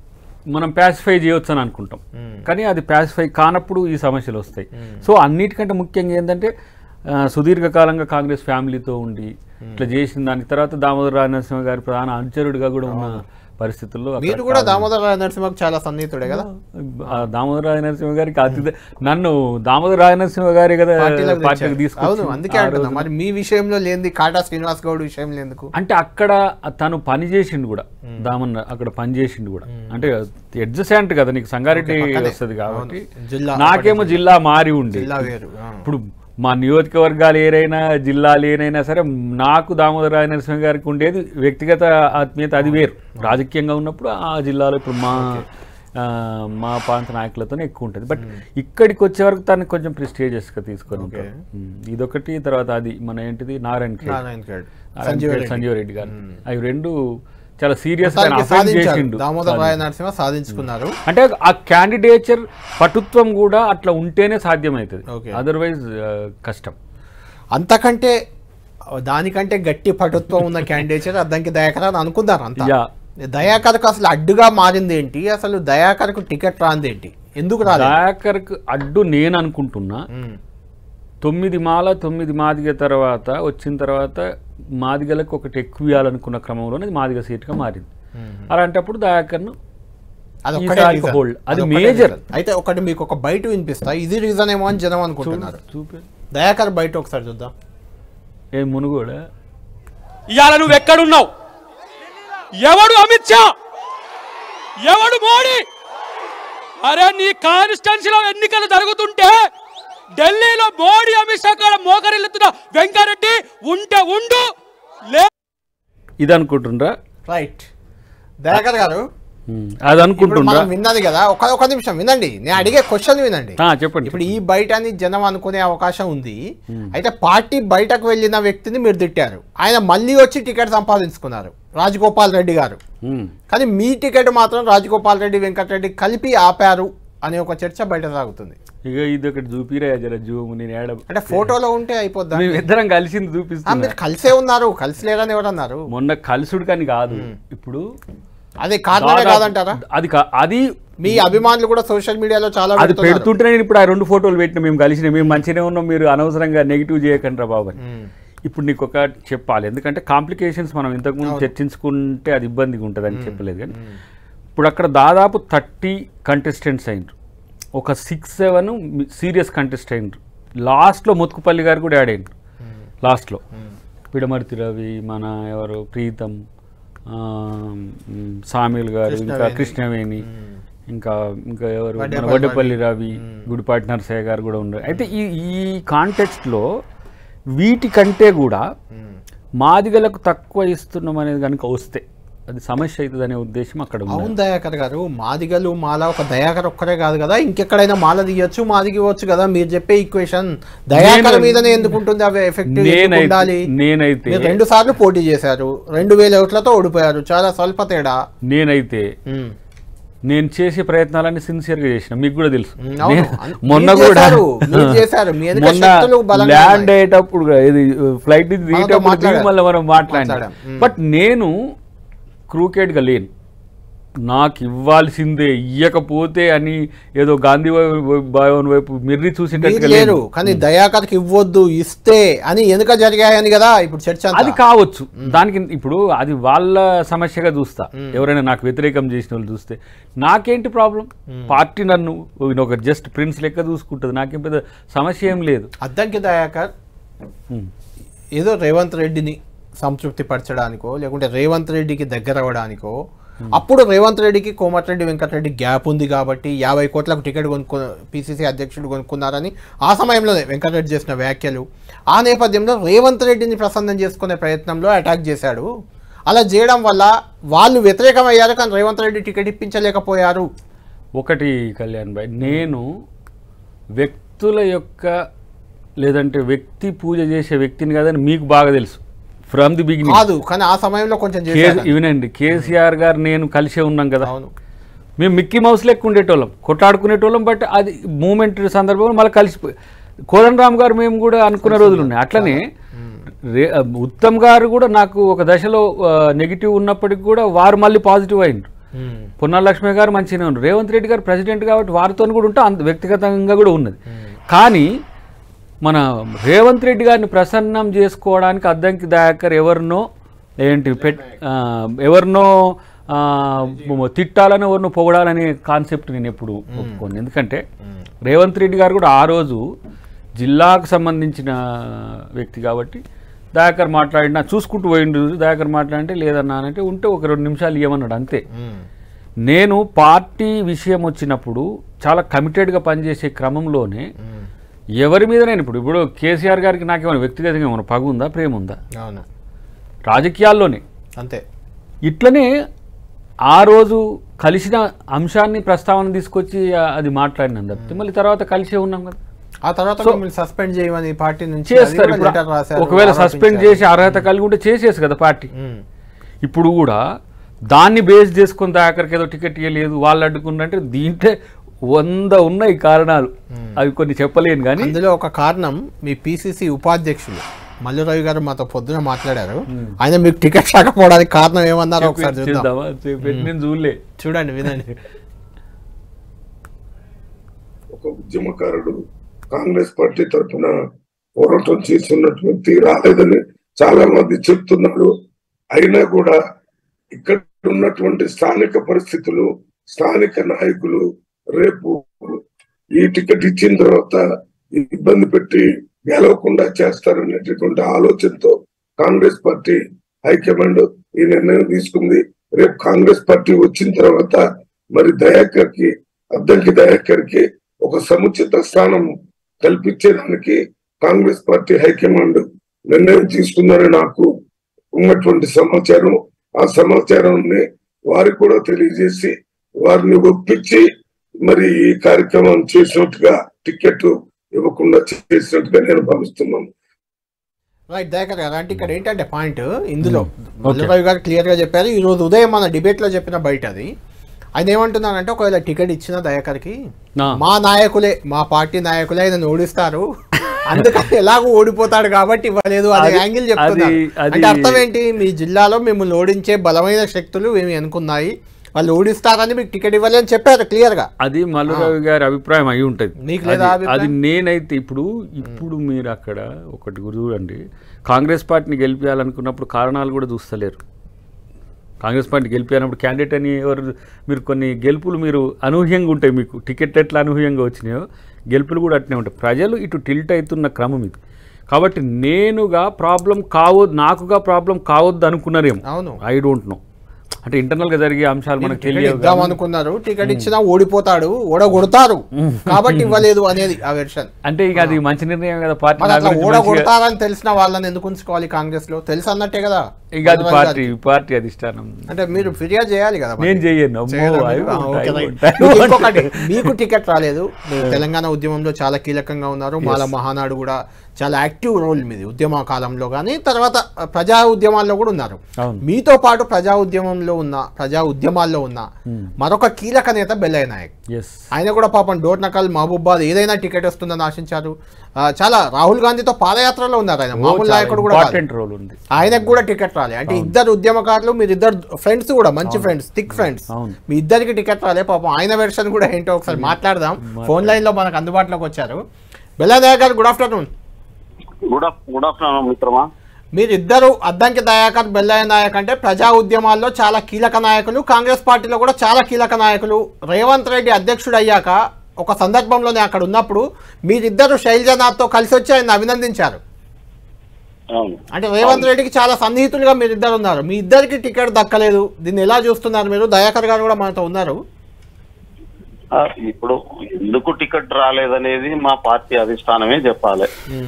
మనం ప్యాసిఫై చేయొచ్చు అని అనుకుంటాం కానీ అది ప్యాసిఫై కానప్పుడు ఈ సమస్యలు వస్తాయి సో అన్నిటికంటే ముఖ్యంగా ఏంటంటే ఆ, సుదీర్ఘకాలంగా కాంగ్రెస్ ఫ్యామిలీతో ఉండి ఇట్లా చేసిన దాని తర్వాత దామోదర రాజనరసింహ గారి ప్రధాన అనుచరుడిగా కూడా ఉన్న పరిస్థితుల్లో అక్కడ మీరు కూడా దామోదర నరసింహకు చాలా సన్నిహితుడే కదా ఆ దామోదర రాజనరసింహ గారికి అతి నన్ను దామోదర రాజనరసింహ గారి కదా పార్టీలోకి పార్టీకి తెచ్చారు. అవును తీసుకొచ్చి అందుకే ఆ అంటున్నా రోజున- మరి మీ విషయంలో లేనిది కాటా శ్రీనివాస్ గౌడ్ విషయంలో ఎందుకు అంటే అక్కడ తను పని చేసిండు కూడా దామన్న అక్కడ పని చేసిండు కూడా అంటే అడ్జసెంట్ కదా నీకు సంగారెడ్డి వస్తుంది కాబట్టి జిల్లా నాకేమో జిల్లా మారి ఉండి జిల్లా వేరు ఆ. ఇప్పుడు మా నియోజకవర్గాలు ఏరైనా జిల్లాలు ఏరైనా సరే నాకు దామోదర రాయ నరసింహ గారికి ఉండేది వ్యక్తిగత ఆత్మీయత అది వేరు రాజకీయంగా ఉన్నప్పుడు ఆ జిల్లాలో ఇప్పుడు మా ఆ, మా ప్రాంత నాయకులతోనే ఎక్కువ ఉంటుంది బట్ ఇక్కడికి వచ్చే వరకు తనకి కొంచెం ప్రెస్టీజియస్గా తీసుకొని ఉంటారు ఉమ్, ఇదొకటి తర్వాత అది మన ఏంటిది నారాయణ ఖేడ్. నారాయణ ఖేడ్ నారాయణ సంజీవ్ ఖేడ్, సంజీవ్ రెడ్డి గారు అవి రెండు చాలా సీరియస్ మొత్తానికి సాధించారు చేసిండు దామోదర రాయ నరసింహ సాధించుకున్నారు అంటే ఆ క్యాండిడేచర్ పటుత్వం కూడా అట్లా ఉంటేనే సాధ్యమవుతుంది Okay. అదర్వైజ్ కష్టం అంతకంటే దానికంటే గట్టి పటుత్వం ఉన్న క్యాండిడేట్ అద్దంకి దయాకర్ అని అనుకున్నారు అంతా యా దయాకర్కు అసలు అడ్డుగా మారింది ఏంటి అసలు దయాకర్కు టికెట్ రాంది ఏంటి ఎందుకు రాలేదు దయాకర్కి అడ్డు నేను అనుకుంటున్నా ఉమ్. తొమ్మిది మాల తొమ్మిది మాదిగ తర్వాత వచ్చిన తర్వాత మాదిగలకు ఒకటి ఎక్కువ ఇవ్వాలనుకున్న క్రమంలోనే అది మాదిగ సీట్గా మారింది అలాంటప్పుడు దయాకర్ను అది ఒక్కటే ఈసారి reason. hold. అది ఒక్కటే major. reason. అయితే ఒకటి మీకు ఒక బయట వినిపిస్తా ఇది రీజన్ ఏమో అని జనం అనుకుంటున్నారు చూపే దయాకర్ బయట ఒకసారి చూద్దాం ఏ మునుగోడా ఇవాళ నువ్వు ఎక్కడున్నావు ఎవడు అమిత్ షా ఎవడు మోడీ అరే నీ కాన్స్టిట్యున్సీలో ఎన్నికలు జరుగుతుంటే ఢిల్లీలో మోడీ అమిత్ షా కాడ మోకరిల్లుతున్న వెంకారెడ్డి ఉంటే ఉండు లే ఇది అనుకుంటుండ్రా రైట్ దయాకర్ గారు ఉమ్, అది ఇప్పుడు అనుకుంటుండ్రా మనం విన్నది కదా ఒక ఒక నిమిషం వినండి నేను అడిగే క్వశ్చన్ వినండి ఆ, చెప్పండి ఇప్పుడు ఈ బయట అని జనం అనుకునే అవకాశం ఉంది అయితే పార్టీ బయటకు వెళ్ళిన వ్యక్తిని మీరు తిట్టారు ఆయన మళ్ళీ వచ్చి టికెట్ సంపాదించుకున్నారు రాజగోపాల్ రెడ్డి గారు ఉమ్. కానీ మీ టికెట్ మాత్రం రాజగోపాల్ రెడ్డి వెంకటరెడ్డి కలిపి ఆపారు అనే ఒక చర్చ బయట సాగుతుంది ఇక ఇది ఒకటి చూపిరా జర జూమ్ నేను ఏడ అంటే ఫోటోలో ఉంటే అయిపోద్దా మేము ఇద్దరం కలిసింది ఆ, చూపిస్తున్నా మీరు కలిసే ఉన్నారు కలిసి లేరని ఎవరన్నారు మొన్న కలుసుడు కానీ కాదు ఇప్పుడు అది కారణమే దాదాపు- కాదంటారా అది కా- అది మీ అభిమానులు కూడా సోషల్ మీడియాలో చాలా అది పెడుతున్నారు. పెడుతుంటే నేను ఇప్పుడు ఆ రెండు ఫోటోలు పెట్టిన మేము కలిసిన మేము మంచిగానే ఉన్నాం మీరు అనవసరంగా నెగిటివ్ చేయకండి రా బాబు అని ఉమ్. ఇప్పుడు నీకు ఒక చెప్పాలి ఎందుకంటే కాంప్లికేషన్స్ మనం ఇంతకుముందు చర్చించుకుంటే అది ఇబ్బందిగా ఉంటుంది అని చెప్పలేదు కానీ ఇప్పుడు అక్కడ దాదాపు థర్టీ కంటెస్టెంట్స్ అయినరు ఒక సిక్స్ సెవెన్ సీరియస్ కంటెస్ట్ అయినరు లాస్ట్లో ముత్తుకుపల్లి గారు కూడా యాడ్ అయినరు లాస్ట్లో పిడమర్తి రవి మన ఎవరు ప్రీతం ఆ, మ్, సామీల్ గారు ఇంకా కృష్ణవేణి ఇంకా ఇంకా ఎవరు మన వడ్డేపల్లి వడ్డేపల్లి రవి గుడిపాటి నరసయ్య గారు కూడా ఉన్నారు అయితే ఈ ఈ కాంటెక్స్ట్లో వీటికంటే కూడా మాదిగలకు తక్కువ ఇస్తున్నాం అనేది కనుక వస్తే అది సమస్య అవుతుంది అనే ఉద్దేశం అక్కడ ఉంది అవును దయాకర్ గారు మాదిగలు మాల ఒక దయాకర్ ఒక్కరే కాదు కదా ఇంకెక్కడైనా మాల తీయొచ్చు మాదిగి ఇవ్వచ్చు కదా మీరు చెప్పే ఈక్వేషన్ దయాకర్ నేను- మీదనే ఎందుకు ఉంటుంది అవి ఎఫెక్ట్ నేనైతే ఉండాలి నేనైతే మీరు రెండు సార్లు పోటీ చేశారు రెండు వేల ఓట్లతో ఓడిపోయారు చాలా స్వల్ప తేడా నేనైతే ఉమ్. నేను చేసే ప్రయత్నాలన్నీ సిన్సియర్గా చేసిన మీకు కూడా తెలుసు ఉమ్, అవును. నేను అన్- మొన్న మీరు కూడా చేశారు, మీరు చేశారు. మీ వెనక మొన్న శక్తులు బలంగా ల్యాండ్ ఉన్నాయి. అయ్యేటప్పుడు కూడా ఇది ఫ్లైట్ నుంచి దిగేటప్పుడు దిగి మాట్లాడారు. మళ్ళీ మనం మాట్లాడాం మాట్లాడాం. ఉమ్. బట్ నేను క్రూకెట్గా లేను నాకు ఇవ్వాల్సిందే ఇయ్యకపోతే అని ఏదో గాంధీ వై- భవన్ వైపు మిర్రి మీరు చూసేటట్టుగా లేరు లేను కానీ దయాకర్కి ఇవ్వద్దు ఇస్తే అని వెనుక జరిగాయని కదా ఇప్పుడు చర్చ అంతా. అది కావచ్చు దానికి ఇప్పుడు అది వాళ్ళ సమస్యగా చూస్తా ఎవరైనా నాకు వ్యతిరేకం చేసిన వాళ్ళు చూస్తే నాకేంటి ప్రాబ్లం పార్టీ నన్ను ఒక జస్ట్ ప్రిన్స్ లెక్క చూసుకుంటుంది నాకేం పెద్ద సమస్య ఏం లేదు అద్దంకి దయాకర్ ఉమ్. ఏదో రేవంత్ రెడ్డిని సంతృప్తి పరచడానికో లేకుంటే రేవంత్ రెడ్డికి దగ్గర అవ్వడానికో అప్పుడు రేవంత్ రెడ్డికి కోమటిరెడ్డి వెంకటరెడ్డి గ్యాప్ ఉంది కాబట్టి యాభై కోట్లకు టికెట్ కొనుక్కు పిసిసి అధ్యక్షుడు కొనుక్కున్నారని ఆ సమయంలోనే వెంకటరెడ్డి చేసిన వ్యాఖ్యలు ఆ నేపథ్యంలో రేవంత్ రెడ్డిని ప్రసన్నం చేసుకునే ప్రయత్నంలో అటాక్ చేశాడు అలా చేయడం వల్ల వాళ్ళు వ్యతిరేకమయ్యారు కానీ రేవంత్ రెడ్డి టికెట్ ఇప్పించలేకపోయారు ఒకటి కళ్యాణ్ భాయ్ నేను వ్యక్తుల యొక్క లేదంటే వ్యక్తి పూజ చేసే వ్యక్తిని కాదని మీకు బాగా తెలుసు ఫ్రమ్ ది బిగినింగ్ కాదు కానీ ఆ సమయంలో కొంచెం చేశారు ఇవనండి కేసీఆర్ గారు నేను కలిసే ఉన్నాం కదా అవును మేము మిక్కీ మౌస్ లెక్క ఉండేటోళ్ళం కొట్లాడుకునేటోళ్ళం బట్ అది మూమెంట్ సందర్భంలో మళ్ళీ కలిసిపోయి కోదండరామ్ గారు మేము కూడా అనుకున్న రోజులు ఉన్నాయి అట్లనే రే ఉత్తమ్ గారు కూడా నాకు ఒక దశలో నెగిటివ్ ఉన్నప్పటికీ కూడా వారు మళ్ళీ పాజిటివ్ అయిండ్రు ఉమ్. పొన్నాల లక్ష్మి గారు మంచిగానే ఉన్నారు రేవంత్ రెడ్డి గారు ప్రెసిడెంట్ కాబట్టి వారితో కూడా ఉంటే అంత వ్యక్తిగతంగా కూడా ఉన్నది కానీ మన రేవంత్ రెడ్డి గారిని ప్రసన్నం చేసుకోవడానికి అద్దంకి దయాకర్ ఎవరినో ఏంటి పెట్ ఆ, ఎవరినో ఆ, తిట్టాలని ఎవరినో పొగడాలనే కాన్సెప్ట్ నేను ఎప్పుడు ఒప్పుకోను ఎందుకంటే రేవంత్ రెడ్డి గారు కూడా ఆ రోజు జిల్లాకు సంబంధించిన వ్యక్తి కాబట్టి దయాకర్ మాట్లాడినా చూసుకుంటూ పోయిండు దయాకర్ మాట్లాడంటే లేదన్నా అని అంటే ఉంటే ఒక రెండు నిమిషాలు ఇవ్వమన్నాడు అంతే ఉమ్. నేను పార్టీ విషయం వచ్చినప్పుడు చాలా కమిటెడ్గా పనిచేసే క్రమంలోనే ఎవరి మీదనైనా ఇప్పుడు ఇప్పుడు కేసీఆర్ గారికి నాకేమైనా వ్యక్తిగతంగా ఏమైనా పగ ఉందా ప్రేమ ఉందా అవును రాజకీయాల్లోనే అంతే ఇట్లనే ఆ రోజు కలిసిన అంశాన్ని ప్రస్తావన తీసుకొచ్చి ఆ, అది మాట్లాడినాం తప్పితే మళ్ళీ తర్వాత కలిసే ఉన్నాం కదా ఆ తర్వాత సో- మిమ్మల్ని సస్పెండ్ చేయమని పార్టీ నుంచి అది చేస్తారు కూడా ఇప్పుడు letter రాశారు, ఒకవేళ సస్పెండ్ ఆరోపించారు. చేసి అర్హత కలిగి ఉంటే చేసేసి కదా పార్టీ ఉమ్. ఇప్పుడు కూడా దాన్ని బేస్ చేసుకుని ఆఖరికి ఏదో టికెట్ ఇవ్వలేదు వాళ్ళు అడ్డుకున్నంటే దీంట్లో వంద ఉన్నాయి కారణాలు అవి కొన్ని చెప్పలేను కానీ అందులో ఒక కారణం మీ పిసిసి ఉపాధ్యక్షులు మల్లురవి గారు మాతో పొద్దున మాట్లాడారు ఆయన మీకు టికెట్ రాకపోవడానికి కారణం ఏమన్నారో ఒకసారి చూద్దాం చేద్దామా చెప్పేసి నేను చూడలే చూడండి వినండి ఒక ఉద్యమకారుడు కాంగ్రెస్ పార్టీ తరఫున పోరాటం చేస్తున్నట్టు వ్యక్తి రాలేదని చాలా మంది చెప్తున్నారు అయినా కూడా ఇక్కడ ఉన్నటువంటి స్థానిక పరిస్థితులు స్థానిక నాయకులు రేపు ఈ టికెట్ ఇచ్చిన తర్వాత ఇబ్బంది పెట్టి గెలవకుండా చేస్తారనేటటువంటి ఆలోచనతో కాంగ్రెస్ పార్టీ హైకమాండ్ ఈ నిర్ణయం తీసుకుంది రేపు కాంగ్రెస్ పార్టీ వచ్చిన తర్వాత మరి దయాకర్ కి అద్దంకి దయాకర్ కి ఒక సముచిత స్థానం కల్పించేదానికి కాంగ్రెస్ పార్టీ హైకమాండ్ నిర్ణయం తీసుకుందని నాకు ఉన్నటువంటి సమాచారం ఆ సమాచారాన్ని వారికి కూడా తెలియజేసి వారిని ఒప్పించి మరి ఈ కార్యక్రమం చేసినట్టుగా టికెట్ ఇవ్వకుండా చేసినట్టుగా నేను భావిస్తున్నాను రైట్ దయాకర్ గారు అంటే ఇక్కడ ఏంటంటే పాయింట్ ఇందులో మల్లురవి గారు క్లియర్ గా చెప్పారు ఈ రోజు ఉదయం మన డిబేట్ లో చెప్పిన బయట అది ఆయన ఏమంటున్నారంటే ఒకవేళ టికెట్ ఇచ్చిన దయాకర్కి నా. మా నాయకులే మా పార్టీ నాయకులే ఆయన ఓడిస్తారు అందుకని ఎలాగో ఓడిపోతాడు కాబట్టి ఇవ్వలేదు అదే అది- యాంగిల్ చెప్తున్నారు అది- అది- అంటే అర్థం ఏంటి మీ జిల్లాలో మిమ్మల్ని ఓడించే బలమైన శక్తులు ఏమి అనుకున్నాయి వాళ్ళు ఓడిస్తారని మీకు టికెట్ ఇవ్వాలి అని చెప్పారు క్లియర్ గా అది మల్లురావు గారి అభిప్రాయం అయి ఉంటుంది మీకు లేదా అది- అభిప్రాయం? అది నేనైతే ఇప్పుడు ఇప్పుడు మీరు అక్కడ ఒకటి చూడండి కాంగ్రెస్ పార్టీని గెలిపించాలనుకున్నప్పుడు కారణాలు కూడా చూస్తలేరు కాంగ్రెస్ పార్టీ గెలిపించినప్పుడు క్యాండిడేట్ అని ఎవరు మీరు కొన్ని గెలుపులు మీరు అనూహ్యంగా ఉంటాయి మీకు టికెట్ ఎట్లా అనూహ్యంగా వచ్చినాయో గెలుపులు కూడా అట్నే ఉంటాయి ప్రజలు ఇటు టిల్ట్ అవుతున్న క్రమం ఇది కాబట్టి నేనుగా ప్రాబ్లం కావద్దు నాకుగా ప్రాబ్లం కావద్దు అనుకున్నారేమో అవును ఐ డోంట్ నో అంటే ఇంటర్నల్ గా జరిగే అంశాలు మనకు టికెట్ తెలియవు ఇద్దాం అనుకున్నారు టికెట్ ఇచ్చినా ఓడిపోతాడు ఓడగొడతారు కాబట్టి ఇవ్వలేదు అనేది ఆ వెర్షన్ అంటే ఇక అది మంచి నిర్ణయం కదా పార్టీ మరి నా అట్లా గురించి మంచిగా- ఓడగొడతారని తెలిసిన వాళ్ళని ఎందుకు ఉంచుకోవాలి కాంగ్రెస్ లో తెలుసు అన్నట్టే కదా ఇక అది పార్టీ పార్టీ అధిష్టానం అంటే మీరు ఫిర్యాదు చేయాలి కదా మరి. నేను చెయ్యను అమ్మో, చేయరా I మీరు? ఆ, won't, okay, I right. won't, I మీకు won't. ఇంకొకటి మీకు టికెట్ రాలేదు మీరు తెలంగాణ ఉద్యమంలో చాలా కీలకంగా ఉన్నారు మాల మహానాడు కూడా చాలా యాక్టివ్ రోల్ మీది ఉద్యమ కాలంలో కానీ తర్వాత ప్రజా ఉద్యమాల్లో కూడా ఉన్నారు అవును. మీతో పాటు ప్రజా ఉద్యమంలో ఉన్న ప్రజా ఉద్యమాల్లో ఉన్న మరొక కీలక నేత బెల్లయ్య నాయక్ ఎస్ ఆయన కూడా పాపం డోర్నకల్ మహబూబాద్ ఏదైనా టికెట్ వస్తుందని ఆశించారు ఆ, చాలా రాహుల్ గాంధీతో పాదయాత్రలో ఉన్నారు ఆయన మామూలు నాయకుడు కూడా కాదు. ఇంపార్టెంట్ రోల్ ఉంది ఆయనకు కూడా టికెట్ రాలే అంటే ఇద్దరు ఉద్యమకారులు మీరు ఇద్దరు ఫ్రెండ్స్ కూడా మంచి ఫ్రెండ్స్ థిక్ ఫ్రెండ్స్ అవును. మీ ఇద్దరికి టికెట్ రాలే పాపం ఆయన వెర్షన్ కూడా ఏంటో ఒకసారి మాట్లాడదాం ఫోన్ లైన్ లో మనకు అందుబాటులోకి వచ్చారు Belladayya garu good afternoon good ఆఫ్ గుడ్ ఆఫ్టర్నూన్ మిత్రమా మీరు ఇద్దరు అద్దంకి దయాకర్ బెల్లయ్య నాయక్ అంటే ప్రజా ఉద్యమాల్లో చాలా కీలక నాయకులు కాంగ్రెస్ పార్టీలో కూడా చాలా కీలక నాయకులు రేవంత్ రెడ్డి అధ్యక్షుడు అయ్యాక ఒక సందర్భంలోనే అక్కడ ఉన్నప్పుడు మీరిద్దరు శైలజనాథ్తో కలిసి వచ్చి ఆయన అభినందించారు అవును అంటే రేవంత్ రెడ్డికి చాలా సన్నిహితులుగా మీరు ఇద్దరు ఉన్నారు మీ ఇద్దరికి టికెట్ దక్కలేదు దీన్ని ఎలా చూస్తున్నారు మీరు దయాకర్ గారు కూడా మనతో ఉన్నారు ఆ, ఇప్పుడు ఎందుకు టికెట్ రాలేదనేది మా పార్టీ అధిష్టానమే చెప్పాలి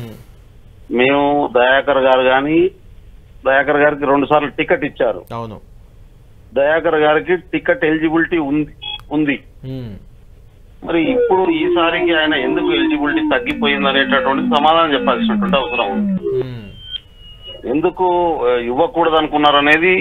మేము దయాకర్ గారు కానీ దయాకర్ గారికి రెండు సార్లు టికెట్ ఇచ్చారు అవును దయాకర్ గారికి టికెట్ ఎలిజిబిలిటీ ఉంది ఉంది ఉమ్. మరి ఇప్పుడు ఈసారికి ఆయన ఎందుకు ఎలిజిబిలిటీ తగ్గిపోయింది అనేటటువంటి సమాధానం చెప్పాల్సినటువంటి అవసరం ఉంది ఉమ్. ఎందుకు ఆ, ఇవ్వకూడదు అనుకున్నారు అనేది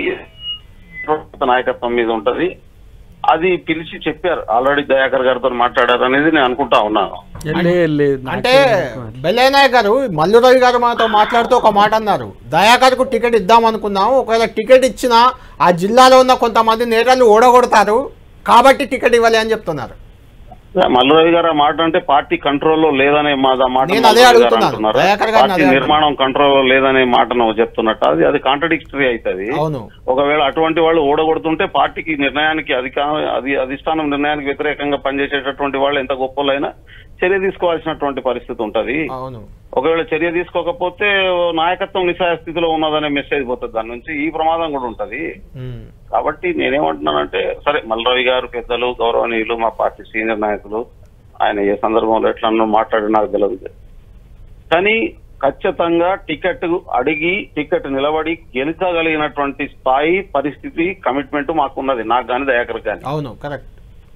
నాయకత్వం మీద ఉంటది అది పిలిచి చెప్పారు ఆల్రెడీ దయాకర్ గారితో మాట్లాడారు అనేది నేను అనుకుంటా ఉన్నాను లే, లే, అంటే బెల్లయ్య నాయక్ గారు మల్లు రవి గారు మనతో మాట్లాడుతూ ఒక మాట అన్నారు దయాకర్కు టికెట్ ఇద్దాం అనుకున్నాం ఒకవేళ టికెట్ ఇచ్చినా ఆ జిల్లాలో ఉన్న కొంతమంది నేతలు ఓడగొడతారు కాబట్టి టికెట్ ఇవ్వాలి అని చెప్తున్నారు మల్లురవి గారు ఆ మాట అంటే పార్టీ కంట్రోల్లో లేదనే మా ఆ మాట నేను అదే మల్లురవి గారు అడుగుతున్నాను. అంటున్నారు. దయాకర్ గారిని పార్టీ అదే నిర్మాణం కంట్రోల్లో లేదనే మాట నువ్వు చెప్తున్నట్టు అది అది కాంట్రడిక్టరీ అవుతుంది అవును ఒకవేళ అటువంటి వాళ్ళు ఓడగొడుతుంటే పార్టీకి నిర్ణయానికి అధికారం అది అధిష్టానం నిర్ణయానికి వ్యతిరేకంగా పనిచేసేటటువంటి వాళ్ళు ఎంత గొప్పలైనా చర్య తీసుకోవాల్సినటువంటి పరిస్థితి ఉంటది అవును ఒకవేళ చర్య తీసుకోకపోతే నాయకత్వం నిస్సాయ స్థితిలో ఉన్నదనే మెసేజ్ పోతుంది దాని నుంచి ఈ ప్రమాదం కూడా ఉంటది ఉమ్. కాబట్టి నేనేమంటున్నానంటే సరే మల్రవి గారు పెద్దలు గౌరవనీయులు మా పార్టీ సీనియర్ నాయకులు ఆయన ఏ సందర్భంలో ఎట్లా మాట్లాడి నాకు తెలియదు కానీ ఖచ్చితంగా టికెట్ అడిగి టికెట్ నిలబడి గెలిచగలిగినటువంటి స్థాయి పరిస్థితి కమిట్మెంట్ మాకున్నది నాకు కానీ దయాకర్ కానీ అవును కరెక్ట్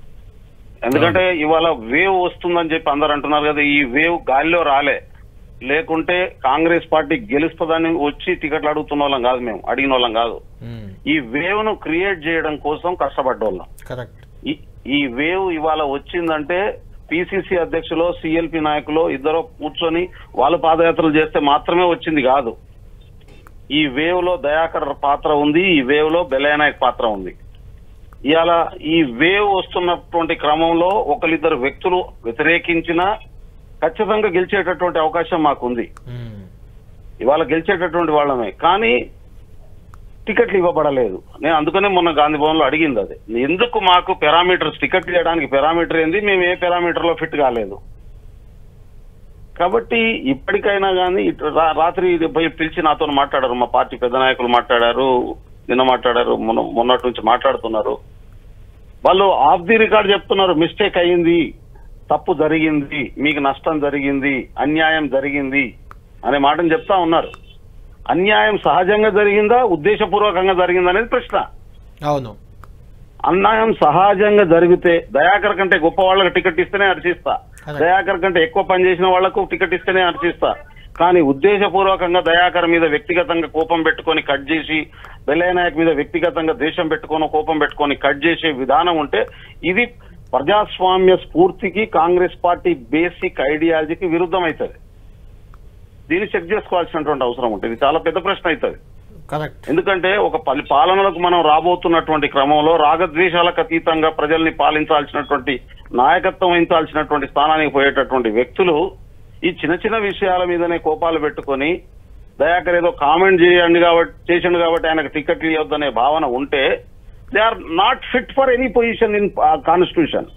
ఎందుకంటే ఇవాళ వేవ్ వస్తుందని చెప్పి అందరు అంటున్నారు కదా ఈ వేవ్ గాలిలో రాలే లేకుంటే కాంగ్రెస్ పార్టీ గెలుస్తుందని వచ్చి టికెట్లు అడుగుతున్న వాళ్ళం కాదు మేము అడిగిన వాళ్ళం కాదు ఈ వేవ్ ను క్రియేట్ చేయడం కోసం కష్టపడ్డోళ్ళం కరెక్ట్ ఈ- ఈ వేవ్ ఇవాళ వచ్చిందంటే పిసిసి అధ్యక్షులు సిఎల్పి నాయకులు ఇద్దరు కూర్చొని వాళ్ళు పాదయాత్రలు చేస్తే మాత్రమే వచ్చింది కాదు ఈ వేవ్ లో దయాకర్ పాత్ర ఉంది ఈ వేవ్ లో బెలయనాయక్ పాత్ర ఉంది ఇవాళ ఈ వేవ్ వస్తున్నటువంటి క్రమంలో ఒకరిద్దరు వ్యక్తులు వ్యతిరేకించిన ఖచ్చితంగా గెలిచేటటువంటి అవకాశం మాకుంది ఇవాళ గెలిచేటటువంటి వాళ్ళమే కానీ టికెట్లు ఇవ్వబడలేదు నేను అందుకనే మొన్న గాంధీ భవన్ లో అడిగింది అది ఎందుకు మాకు పారామీటర్స్ టికెట్ ఇవ్వడానికి పారామీటర్ ఏంది మేము ఏ పారామీటర్ లో ఫిట్ కాలేదు కాబట్టి ఇప్పటికైనా కానీ రాత్రి ఇది పోయి పిలిచి నాతో మాట్లాడారు మా పార్టీ పెద్ద నాయకులు మాట్లాడారు నిన్న మాట్లాడారు మొన్న మొన్నటి నుంచి మాట్లాడుతున్నారు వాళ్ళు ఆఫ్ ది రికార్డ్ చెప్తున్నారు మిస్టేక్ అయ్యింది తప్పు జరిగింది మీకు నష్టం జరిగింది అన్యాయం జరిగింది అనే మాటను చెప్తా ఉన్నారు అన్యాయం సహజంగా జరిగిందా ఉద్దేశపూర్వకంగా జరిగిందా అనేది ప్రశ్న అవును అన్యాయం సహజంగా జరిగితే దయాకర్ కంటే గొప్ప వాళ్ళకి టికెట్ ఇస్తేనే హర్షిస్తా Correct. దయాకర్ కంటే ఎక్కువ పని చేసిన వాళ్లకు టికెట్ ఇస్తేనే హర్షిస్తా కానీ ఉద్దేశపూర్వకంగా దయాకర్ మీద వ్యక్తిగతంగా కోపం పెట్టుకొని కట్ చేసి బెల్లయ్య నాయక్ మీద వ్యక్తిగతంగా దేశం పెట్టుకొని కోపం పెట్టుకొని కట్ చేసే విధానం ఉంటే ఇది ప్రజాస్వామ్య స్ఫూర్తికి కాంగ్రెస్ పార్టీ బేసిక్ ఐడియాలజీకి విరుద్ధం అవుతుంది దీన్ని చెక్ చేసుకోవాల్సినటువంటి అవసరం ఉంటుంది ఇది చాలా పెద్ద ప్రశ్న అవుతుంది కరెక్ట్ ఎందుకంటే ఒక పలి పాలనలకు మనం రాబోతున్నటువంటి క్రమంలో రాగద్వేషాలకు అతీతంగా ప్రజల్ని పాలించాల్సినటువంటి నాయకత్వం వహించాల్సినటువంటి స్థానానికి పోయేటటువంటి వ్యక్తులు ఈ చిన్న చిన్న విషయాల మీదనే కోపాలు పెట్టుకొని దయాకర్ ఏదో కామెంట్ చేయండి కాబట్టి చేసిండు కాబట్టి ఆయనకు టికెట్లు ఇవ్వద్దనే భావన ఉంటే they are not fit for any position in constitution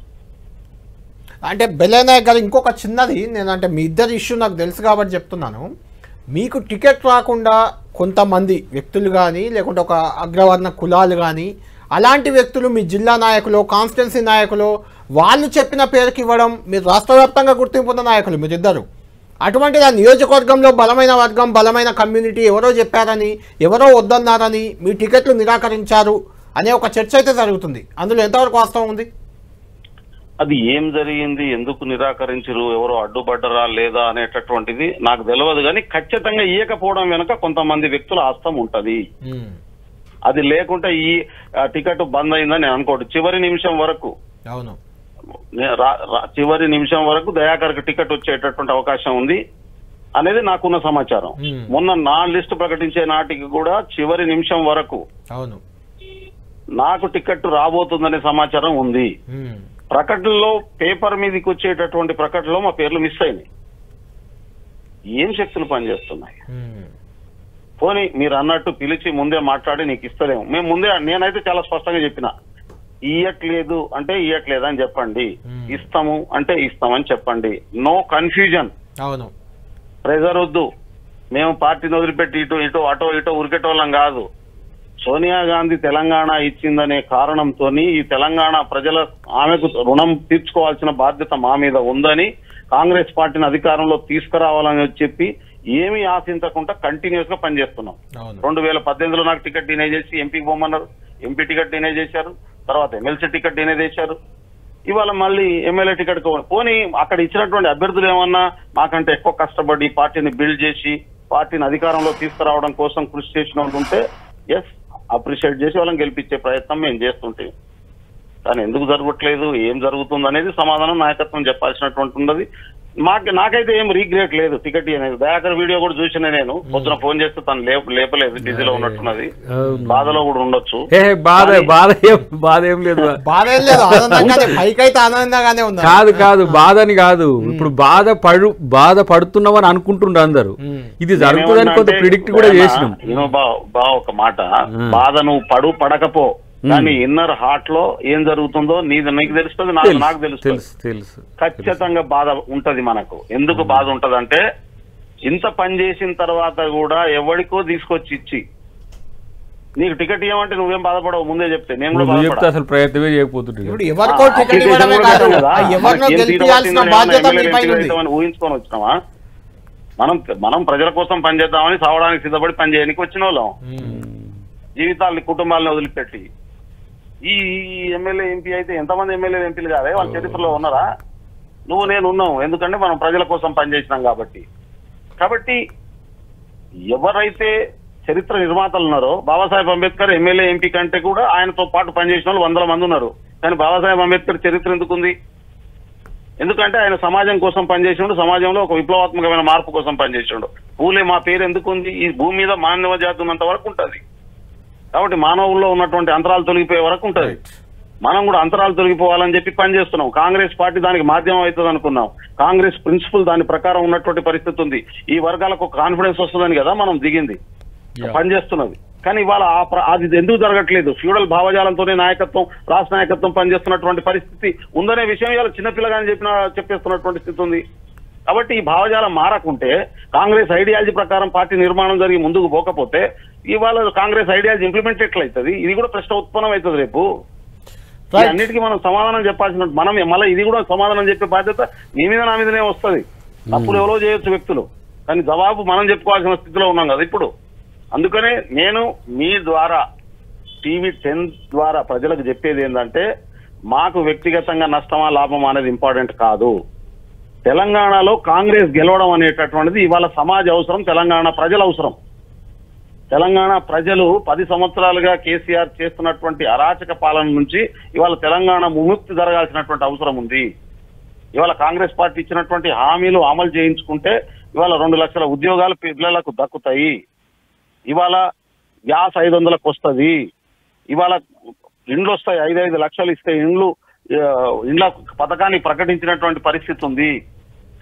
అంటే బెల్లనాయక్ గారు ఇంకొక చిన్నది నేను అంటే మీ ఇద్దరి ఇష్యూ నాకు తెలుసు కాబట్టి చెప్తున్నాను మీకు టికెట్ రాకుండా కొంతమంది వ్యక్తులు కానీ లేకుంటే ఒక అగ్రవర్ణ కులాలు కానీ అలాంటి వ్యక్తులు మీ జిల్లా నాయకులు కాన్స్టిట్యున్సీ నాయకులు వాళ్ళు చెప్పిన పేరుకి ఇవ్వడం మీరు రాష్ట్ర వ్యాప్తంగా గుర్తింపున్న నాయకులు మీరిద్దరు అటువంటిది ఆ నియోజకవర్గంలో బలమైన వర్గం బలమైన కమ్యూనిటీ ఎవరో చెప్పారని ఎవరో వద్దన్నారని మీ టికెట్లు నిరాకరించారు అనే ఒక చర్చ అయితే జరుగుతుంది అందులో ఎంతవరకు వాస్తవం ఉంది అది ఏం జరిగింది ఎందుకు నిరాకరించరు ఎవరో అడ్డుపడ్డరా లేదా అనేటటువంటిది నాకు తెలియదు కానీ ఖచ్చితంగా ఇయ్యకపోవడం వెనుక కొంతమంది వ్యక్తుల హస్తం ఉంటది అది లేకుంటే ఈ ఆ, టికెట్ బంద్ అయిందని నేను అనుకోడు చివరి నిమిషం వరకు అవును నే- రా- రా- చివరి నిమిషం వరకు దయాకర్కి టికెట్ వచ్చేటటువంటి అవకాశం ఉంది అనేది నాకున్న సమాచారం Hmm. మొన్న నా లిస్టు ప్రకటించే నాటికి కూడా చివరి నిమిషం వరకు అవును నాకు టికెట్ రాబోతుందనే సమాచారం ఉంది ఉమ్. ప్రకటనలో పేపర్ మీదకి వచ్చేటటువంటి ప్రకటనలో మా పేర్లు మిస్ అయినాయి ఏం శక్తులు పనిచేస్తున్నాయి ఉమ్. పోనీ మీరు అన్నట్టు పిలిచి ముందే మాట్లాడి నీకు ఇస్తలేము మేము ముందే నేనైతే చాలా స్పష్టంగా చెప్పిన ఇయ్యట్లేదు అంటే ఇయ్యట్లేదు అని చెప్పండి Hmm. ఇస్తాము అంటే ఇస్తామని చెప్పండి నో కన్ఫ్యూజన్ అవును ప్రెజర్ వద్దు మేము పార్టీని వదిలిపెట్టి ఇటు ఇటు అటో ఇటో ఉరికెటోళ్ళం కాదు సోనియా గాంధీ తెలంగాణ ఇచ్చిందనే కారణంతో ఈ తెలంగాణ ప్రజల ఆమెకు రుణం తీర్చుకోవాల్సిన బాధ్యత మా మీద ఉందని కాంగ్రెస్ పార్టీని అధికారంలో తీసుకురావాలని చెప్పి ఏమీ ఆశించకుండా కంటిన్యూస్ గా పనిచేస్తున్నాం అవును రెండు వేల పద్దెనిమిదిలో నాకు టికెట్ డినై చేసి ఎంపీకి పోమన్నారు ఎంపీ టికెట్ డినై చేశారు తర్వాత ఎమ్మెల్సీ టికెట్ డినై చేశారు ఇవాళ మళ్ళీ ఎమ్మెల్యే టికెట్ కో- పోనీ అక్కడ ఇచ్చినటువంటి అభ్యర్థులు ఏమన్నా మాకంటే ఎక్కువ కష్టపడి పార్టీని బిల్డ్ చేసి పార్టీని అధికారంలో తీసుకురావడం కోసం కృషి చేసిన వాళ్ళు ఉంటే ఎస్ అప్రిషియేట్ చేసి వాళ్ళని గెలిపించే ప్రయత్నం మేము చేస్తుంటే కానీ ఎందుకు జరగట్లేదు ఏం జరుగుతుంది అనేది సమాధానం నాయకత్వం చెప్పాల్సినటువంటి ఉన్నది మాకు నాకైతే ఏం రీగ్రేట్ లేదు టికెట్ అనేది దయాకర్ వీడియో కూడా చూసిన నేను పొద్దున ఫోన్ చేస్తే తను లేప లేపలేదు బిజీలో ఉన్నట్టున్నది అవును. బాధలో కూడా ఉండొచ్చు ఏ బాధ బాధ ఏం బాధ ఏం లేదు బాధ ఏం లేదు ఆనందంగానే పైకైతే ఆనందంగానే ఉంది కాదు కాదు బాధ అని కాదు ఇప్పుడు బాధ పడు బాధ పడుతున్నామని అనుకుంటుండ్రు అందరు మ్మ్. ఇది జరుగుతుందని కొంత ప్రిడిక్ట్ కూడా చేసినాం నేను బా బా ఒక మాట బాధ నువ్వు పడు పడకపో కానీ ఇన్నర్ హార్ట్ లో ఏం జరుగుతుందో నీది నీకు తెలుస్తుంది నాకు నాకు తెలుసు తెలుస్తుంది తెలుసు తెలుసు ఖచ్చితంగా బాధ ఉంటది మనకు ఎందుకు బాధ ఉంటదంటే ఇంత పని చేసిన తర్వాత కూడా ఎవడికో తీసుకొచ్చి ఇచ్చి నీకు టికెట్ ఇవ్వమంటే నువ్వేం బాధపడవు ముందే చెప్తే నేను కూడా నువ్వు చెప్తే బాధపడా అసలు ప్రయత్నమే చేయకపోతుంటే ఇప్పుడు ఎవరికో ఆ, టికెట్ application ఇవ్వడమే కూడా కాదు పెట్టాం కదా. ఆ ఎవరినో మనకి ఏం తీరు గెలిపించాల్సిన పట్టిందని బాధ్యత ఏమన్నా మీ పైన ఎమ్మెల్యేలు ఉంది ఎంపీలు అవుతామని ఊహించుకొని వచ్చినామా మనం మనం ప్రజల కోసం పనిచేద్దామని సావడానికి సిద్ధపడి పని చేయడానికి వచ్చిన వాళ్ళం జీవితాలని కుటుంబాలను వదిలిపెట్టి ఈ ఎమ్మెల్యే ఎంపీ అయితే ఎంతమంది ఎమ్మెల్యే ఎంపీలు కాదే వాళ్ళ చరిత్రలో ఉన్నారా నువ్వు నేను ఉన్నావు ఎందుకంటే మనం ప్రజల కోసం పనిచేసినాం కాబట్టి కాబట్టి ఎవరైతే చరిత్ర నిర్మాతలు ఉన్నారో బాబాసాహెబ్ అంబేద్కర్ ఎమ్మెల్యే ఎంపీ కంటే కూడా ఆయనతో పాటు పనిచేసిన వాళ్ళు వందల మంది ఉన్నారు కానీ బాబాసాహెబ్ అంబేద్కర్ చరిత్ర ఎందుకుంది ఎందుకంటే ఆయన సమాజం కోసం పనిచేసిండు సమాజంలో ఒక విప్లవాత్మకమైన మార్పు కోసం పనిచేసిండు పూలే మా పేరు ఎందుకుంది ఈ భూమి మీద మానవ జాతి ఉన్నంత వరకు ఉంటది కాబట్టి మానవుల్లో ఉన్నటువంటి అంతరాలు తొలగిపోయే వరకు ఉంటది మనం కూడా అంతరాలు తొలగిపోవాలని చెప్పి పనిచేస్తున్నాం కాంగ్రెస్ పార్టీ దానికి మాధ్యమం అవుతుంది అనుకున్నాం కాంగ్రెస్ ప్రిన్సిపల్ దాని ప్రకారం ఉన్నటువంటి పరిస్థితి ఉంది ఈ వర్గాలకు కాన్ఫిడెన్స్ వస్తుందని కదా మనం దిగింది పనిచేస్తున్నది కానీ ఇవాళ ఆ ప్ర- అది ఎందుకు జరగట్లేదు ఫ్యూడల్ భావజాలంతోనే నాయకత్వం రాష్ట్ర నాయకత్వం పనిచేస్తున్నటువంటి పరిస్థితి ఉందనే విషయం ఇవాళ చిన్నపిల్లగాని చెప్పిన చెప్పేస్తున్నటువంటి స్థితి ఉంది కాబట్టి ఈ భావజాలం మారకుంటే కాంగ్రెస్ ఐడియాలజీ ప్రకారం పార్టీ నిర్మాణం జరిగి ముందుకు పోకపోతే ఇవాళ కాంగ్రెస్ ఐడియాలజీ ఇంప్లిమెంట్ ఎట్లయితుంది ఇది కూడా ప్రశ్న ఉత్పన్నం అవుతుంది రేపు ఈ Right. అన్నిటికీ మనం సమాధానం చెప్పాల్సిన మనం మళ్ళీ ఇది కూడా సమాధానం చెప్పే బాధ్యత మీ మీద నా మీదనే వస్తది తప్పులు ఎవరో చేయొచ్చు వ్యక్తులు కానీ జవాబు మనం చెప్పుకోవాల్సిన స్థితిలో ఉన్నాం కదా ఇప్పుడు అందుకనే నేను మీ ద్వారా టీవీ టెన్ ద్వారా ప్రజలకు చెప్పేది ఏంటంటే మాకు వ్యక్తిగతంగా నష్టమా లాభమా అనేది ఇంపార్టెంట్ కాదు తెలంగాణలో కాంగ్రెస్ గెలవడం అనేటటువంటిది ఇవాళ సమాజ అవసరం తెలంగాణ ప్రజల అవసరం తెలంగాణ ప్రజలు పది సంవత్సరాలుగా కేసీఆర్ చేస్తున్నటువంటి అరాచక పాలన నుంచి ఇవాళ తెలంగాణ విముక్తి జరగాల్సినటువంటి అవసరం ఉంది ఇవాళ కాంగ్రెస్ పార్టీ ఇచ్చినటువంటి హామీలు అమలు చేయించుకుంటే ఇవాళ రెండు లక్షల ఉద్యోగాలు పిల్లలకు దక్కుతాయి ఇవాళ గ్యాస్ ఐదు వందలకు వస్తుంది ఇవాళ ఇండ్లు వస్తాయి ఐదు ఐదు లక్షలు ఇస్తే ఇండ్లు ఆ, ఇండ్ల పథకాన్ని ప్రకటించినటువంటి పరిస్థితి ఉంది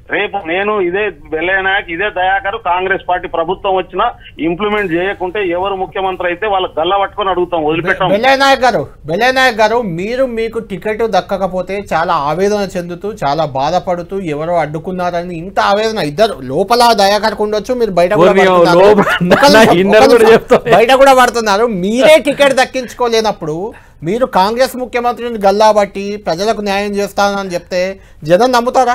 రేపు నేను ఇదే వెల్లయ్యనాయక్ ఇదే దయాకర్ కాంగ్రెస్ పార్టీ ప్రభుత్వం వచ్చినా ఇంప్లిమెంట్ చేయకుంటే ఎవరు ముఖ్యమంత్రి అయితే వాళ్ళ గల్ల పట్టుకొని అడుగుతాం వదిలిపెట్టాం బెల్లయ్య నాయక్ గారు బెల్లయ్య నాయక్ గారు మీరు మీకు టికెట్ దక్కకపోతే చాలా ఆవేదన చెందుతూ చాలా బాధపడుతూ ఎవరో అడ్డుకున్నారని ఇంత ఆవేదన ఇద్దరు లోపల దయాకర్కు ఉండొచ్చు మీరు బయట కూడా ఓరి పడుతున్నారు. లోపల ఒక నిమిషం, ఇన్నర్ ఒక కూడా నిమిషం. చెప్తా. బయట కూడా పడుతున్నారు మీరే టికెట్ దక్కించుకోలేనప్పుడు మీరు కాంగ్రెస్ ముఖ్యమంత్రిని గల్లాబట్టి ప్రజలకు న్యాయం చేస్తానని చెప్తే జనం నమ్ముతారా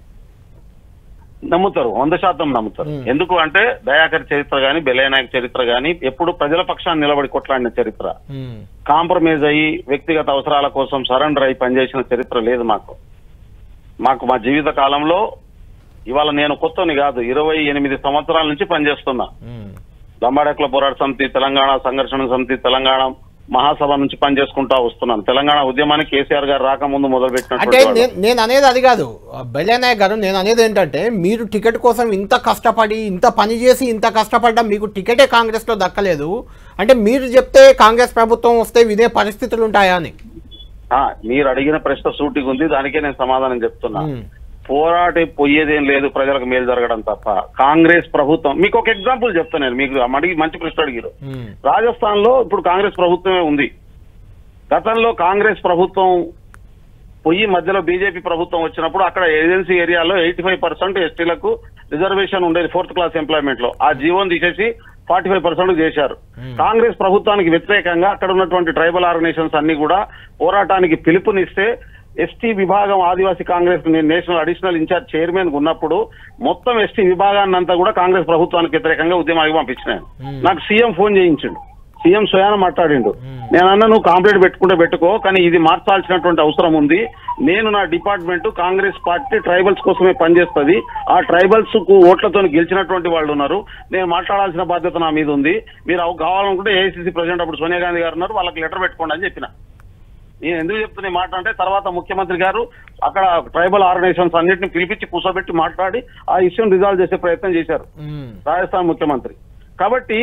నమ్ముతారు వంద శాతం నమ్ముతారు ఎందుకు అంటే దయాకర్ చరిత్ర గాని బెల్లయ్యనాయక్ చరిత్ర గాని ఎప్పుడు ప్రజల పక్షాన్ని నిలబడి కొట్లాడిన చరిత్ర కాంప్రమైజ్ అయ్యి వ్యక్తిగత అవసరాల కోసం సరెండర్ అయి పనిచేసిన చరిత్ర లేదు మాకు మాకు మా జీవిత కాలంలో ఇవాళ నేను కొత్తని కాదు ఇరవై ఎనిమిది సంవత్సరాల నుంచి పనిచేస్తున్నా దంబాడెక్ల పోరాట సమితి తెలంగాణ సంఘర్షణ సమితి తెలంగాణ మహాసభ నుంచి పనిచేసుకుంటా వస్తున్నాను తెలంగాణ ఉద్యమానికి కేసీఆర్ గారు రాకముందు అంటే మొదలుపెట్టినటువంటి వాడు. నేను నేను అనేది అది కాదు బెల్లయ్య నాయక్ గారు నేను అనేది ఏంటంటే మీరు టికెట్ కోసం ఇంత కష్టపడి ఇంత పని చేసి ఇంత కష్టపడ్డా మీకు టికెటే కాంగ్రెస్లో దక్కలేదు అంటే మీరు చెప్తే కాంగ్రెస్ ప్రభుత్వం వస్తే వినే పరిస్థితులు ఉంటాయా అని ఆ, మీరు అడిగిన ప్రశ్న సూటిగా ఉంది దానికే నేను సమాధానం చెప్తున్నా మ్మ్. పోరాటే పోయేదేం లేదు ప్రజలకు మేలు జరగడం తప్ప కాంగ్రెస్ ప్రభుత్వం మీకు ఒక ఎగ్జాంపుల్ చెప్తాను నేను మీకు అడిగి మంచి ప్రశ్న అడిగారు మ్మ్. రాజస్థాన్ లో ఇప్పుడు కాంగ్రెస్ ప్రభుత్వమే ఉంది గతంలో కాంగ్రెస్ ప్రభుత్వం పొయ్యి మధ్యలో బీజేపీ ప్రభుత్వం వచ్చినప్పుడు అక్కడ ఏజెన్సీ ఏరియాలో ఎయిటీ ఫైవ్ పర్సెంట్ ఎస్టీలకు రిజర్వేషన్ ఉండేది ఫోర్త్ క్లాస్ ఎంప్లాయ్మెంట్ లో ఆ జీవోని తీసేసి ఫార్టీ ఫైవ్ పర్సెంట్ చేశారు కాంగ్రెస్ ప్రభుత్వానికి వ్యతిరేకంగా అక్కడ ఉన్నటువంటి ట్రైబల్ ఆర్గనైజేషన్స్ అన్ని కూడా పోరాటానికి పిలుపునిస్తే ఎస్టీ విభాగం ఆదివాసీ కాంగ్రెస్ నేను నేషనల్ అడిషనల్ ఇన్ఛార్జ్ చైర్మన్ ఉన్నప్పుడు మొత్తం ఎస్టీ విభాగాన్ని అంతా కూడా కాంగ్రెస్ ప్రభుత్వానికి వ్యతిరేకంగా ఉద్యమానికి పంపించినాను నాకు సీఎం ఫోన్ చేయించిండు సీఎం స్వయాన మాట్లాడిండు నేను అన్న నువ్వు కాంప్లైంట్ పెట్టుకుంటే పెట్టుకో కానీ ఇది మార్చాల్సినటువంటి అవసరం ఉంది నేను నా డిపార్ట్మెంట్ కాంగ్రెస్ పార్టీ ట్రైబల్స్ కోసమే పనిచేస్తుంది ఆ ట్రైబల్స్ కు ఓట్లతో గెలిచినటువంటి వాళ్ళు ఉన్నారు నేను మాట్లాడాల్సిన బాధ్యత నా మీద ఉంది మీరు అవి కావాలనుకుంటే ఏఐసీసీ ప్రెసిడెంట్ అప్పుడు సోనియా గాంధీ గారు ఉన్నారు వాళ్ళకి లెటర్ పెట్టుకోండి అని చెప్పిన నేను ఎందుకు చెప్తున్నా ఈ మాట అంటే తర్వాత ముఖ్యమంత్రి గారు అక్కడ ట్రైబల్ ఆర్గనైజేషన్స్ అన్నింటిని పిలిపించి కూర్చోబెట్టి మాట్లాడి ఆ ఇష్యూని రిజాల్వ్ చేసే ప్రయత్నం చేశారు మ్మ్. రాజస్థాన్ ముఖ్యమంత్రి కాబట్టి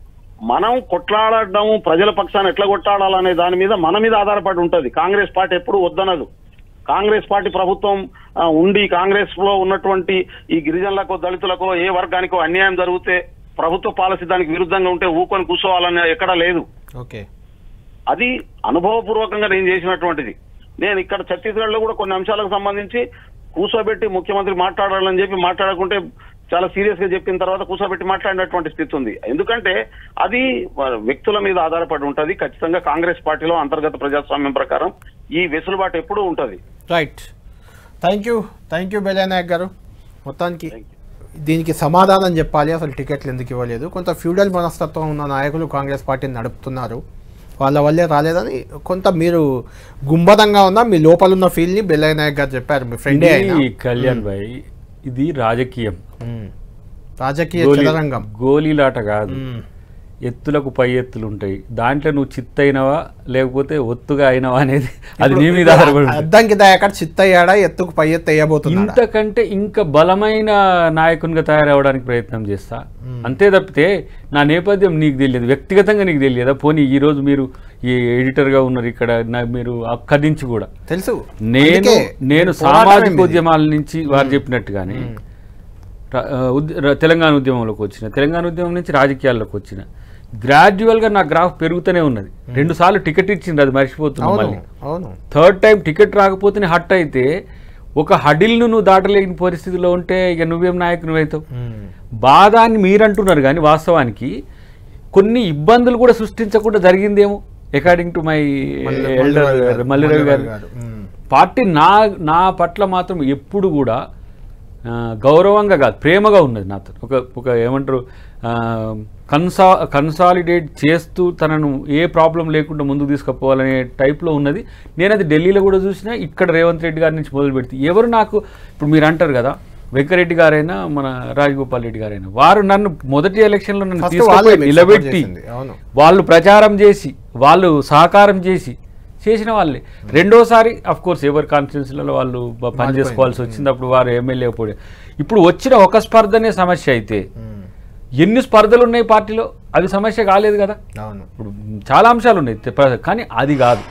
మనం కొట్లాడడం ప్రజల పక్షాన్ని ఎట్లా కొట్లాడాలనే దాని మీద మన మీద ఆధారపడి ఉంటది కాంగ్రెస్ పార్టీ ఎప్పుడు వద్దనదు కాంగ్రెస్ పార్టీ ప్రభుత్వం ఆ, ఉండి కాంగ్రెస్ లో ఉన్నటువంటి ఈ గిరిజనులకు దళితులకు ఏ వర్గానికో అన్యాయం జరిగితే ప్రభుత్వ పాలసీ దానికి విరుద్ధంగా ఉంటే ఊకొని కూర్చోవాలని ఎక్కడా లేదు ఓకే అది అనుభవపూర్వకంగా నేను చేసినటువంటిది నేను ఇక్కడ ఛత్తీస్గఢ్ లో కూడా కొన్ని అంశాలకు సంబంధించి కూర్చోబెట్టి ముఖ్యమంత్రి మాట్లాడాలని చెప్పి మాట్లాడకుంటే చాలా సీరియస్ గా చెప్పిన తర్వాత కూర్చోబెట్టి మాట్లాడినటువంటి స్థితి ఉంది ఎందుకంటే అది వ్యక్తుల మీద ఆధారపడి ఉంటది ఖచ్చితంగా కాంగ్రెస్ పార్టీలో అంతర్గత ప్రజాస్వామ్యం ప్రకారం ఈ వెసులుబాటు ఎప్పుడూ ఉంటది right thank you thank you Bellaiah Nayak garu మొత్తానికి దీనికి సమాధానం చెప్పాలి అసలు టికెట్లు ఎందుకు ఇవ్వలేదు కొంత ఫ్యూడల్ మనస్తత్వం ఉన్న నాయకులు కాంగ్రెస్ పార్టీని నడుపుతున్నారు వాళ్ళ వల్లే రాలేదని కొంత మీరు గుంబదంగా ఉన్న మీ లోపల ఉన్న ఫీల్ని బెల్లయ్య నాయక్ గారు చెప్పారు మీ ఫ్రెండే అయినా ఇది కళ్యాణ్ భాయ్ ఇది రాజకీయం మ్మ్. రాజకీయ గోలీ- చదరంగం గోలీలాట కాదు మ్మ్. ఎత్తులకు పై ఎత్తులు ఉంటాయి దాంట్లో నువ్వు చిత్తైనవా లేకపోతే ఒత్తుగా అయినవా అనేది అది నీ మీద ఆధారపడి ఉంటుంది. అద్దంకి దయాకర్ చిత్తయ్యాడా ఎత్తుకు పై ఎత్తు వేయబోతున్నాడా ఇంతకంటే ఇంకా బలమైన నాయకునిగా తయారవడానికి ప్రయత్నం చేస్తా అంతే తప్పితే నా నేపథ్యం నీకు తెలియదు వ్యక్తిగతంగా నీకు తెలియదా పోనీ ఈ రోజు మీరు ఈ ఎడిటర్గా ఉన్నారు ఇక్కడ నా మీరు అక్కడి నుంచి కూడా తెలుసు నేను అందుకే నేను పోరాటమే సామాజిక మీది. ఉద్యమాల నుంచి వారు చెప్పినట్టుగానే ర- ఆ, ఉద్- ర- తెలంగాణ ఉద్యమంలోకి వచ్చిన తెలంగాణ ఉద్యమం నుంచి రాజకీయాల్లోకి వచ్చిన గ్రాడ్యువల్గా నా గ్రాఫ్ పెరుగుతూనే ఉన్నది రెండు సార్లు టికెట్ ఇచ్చింది అది మర్చిపోతున్నాను అవును మళ్ళీ అవును థర్డ్ టైం టికెట్ రాకపోతేనే హట్ అయితే ఒక హడిల్ను నువ్వు దాటలేని పరిస్థితిలో ఉంటే ఇక నువ్వేం నాయకు నువ్వైతావు మ్మ్. బాధ అని మీరు అంటున్నారు కానీ వాస్తవానికి కొన్ని ఇబ్బందులు కూడా సృష్టించకుండా జరిగిందేమో according to my Malli- elder Mallirao garu. Mallirao గారు గారు. మ్మ్. పార్టీ నా నా పట్ల మాత్రం ఎప్పుడు కూడా ఆ, గౌరవంగా కాదు ప్రేమగా ఉన్నది నాతో ఒక ఒక ఏమంటారు ఆ, కన్సా కన్సాలిడేట్ చేస్తూ తనను ఏ ప్రాబ్లం లేకుండా ముందుకు తీసుకుపోవాలనే టైప్లో ఉన్నది నేను అది ఢిల్లీలో కూడా చూసినా ఇక్కడ రేవంత్ రెడ్డి గారి నుంచి మొదలు పెడితే ఎవరు నాకు ఇప్పుడు మీరు అంటారు కదా వెంకరెడ్డి గారైనా మన రాజగోపాల్ రెడ్డి గారైనా వారు నన్ను మొదటి ఎలక్షన్లో నన్ను First తీసుకుపోయి వాళ్ళే మీకు support నిలబెట్టి చేసింది. అవును. వాళ్ళు ప్రచారం చేసి వాళ్ళు సహకారం చేసి చేసిన వాళ్ళే రెండోసారి అఫ్ కోర్స్ ఎవరి కాన్స్టిట్యూన్సీలలో వాళ్ళు బ- పని చేసుకోవాల్సి వచ్చింది అప్పుడు వారు ఎమ్మెల్యే పోయి ఇప్పుడు వచ్చిన ఒక స్పర్ధనే సమస్య అయితే మ్మ్. ఎన్ని స్పర్ధలు ఉన్నాయి పార్టీలో అవి సమస్య కాలేదు కదా అవును ఇప్పుడు చాలా అంశాలు ఉన్నాయి తె- ప్ర- కానీ అది కాదు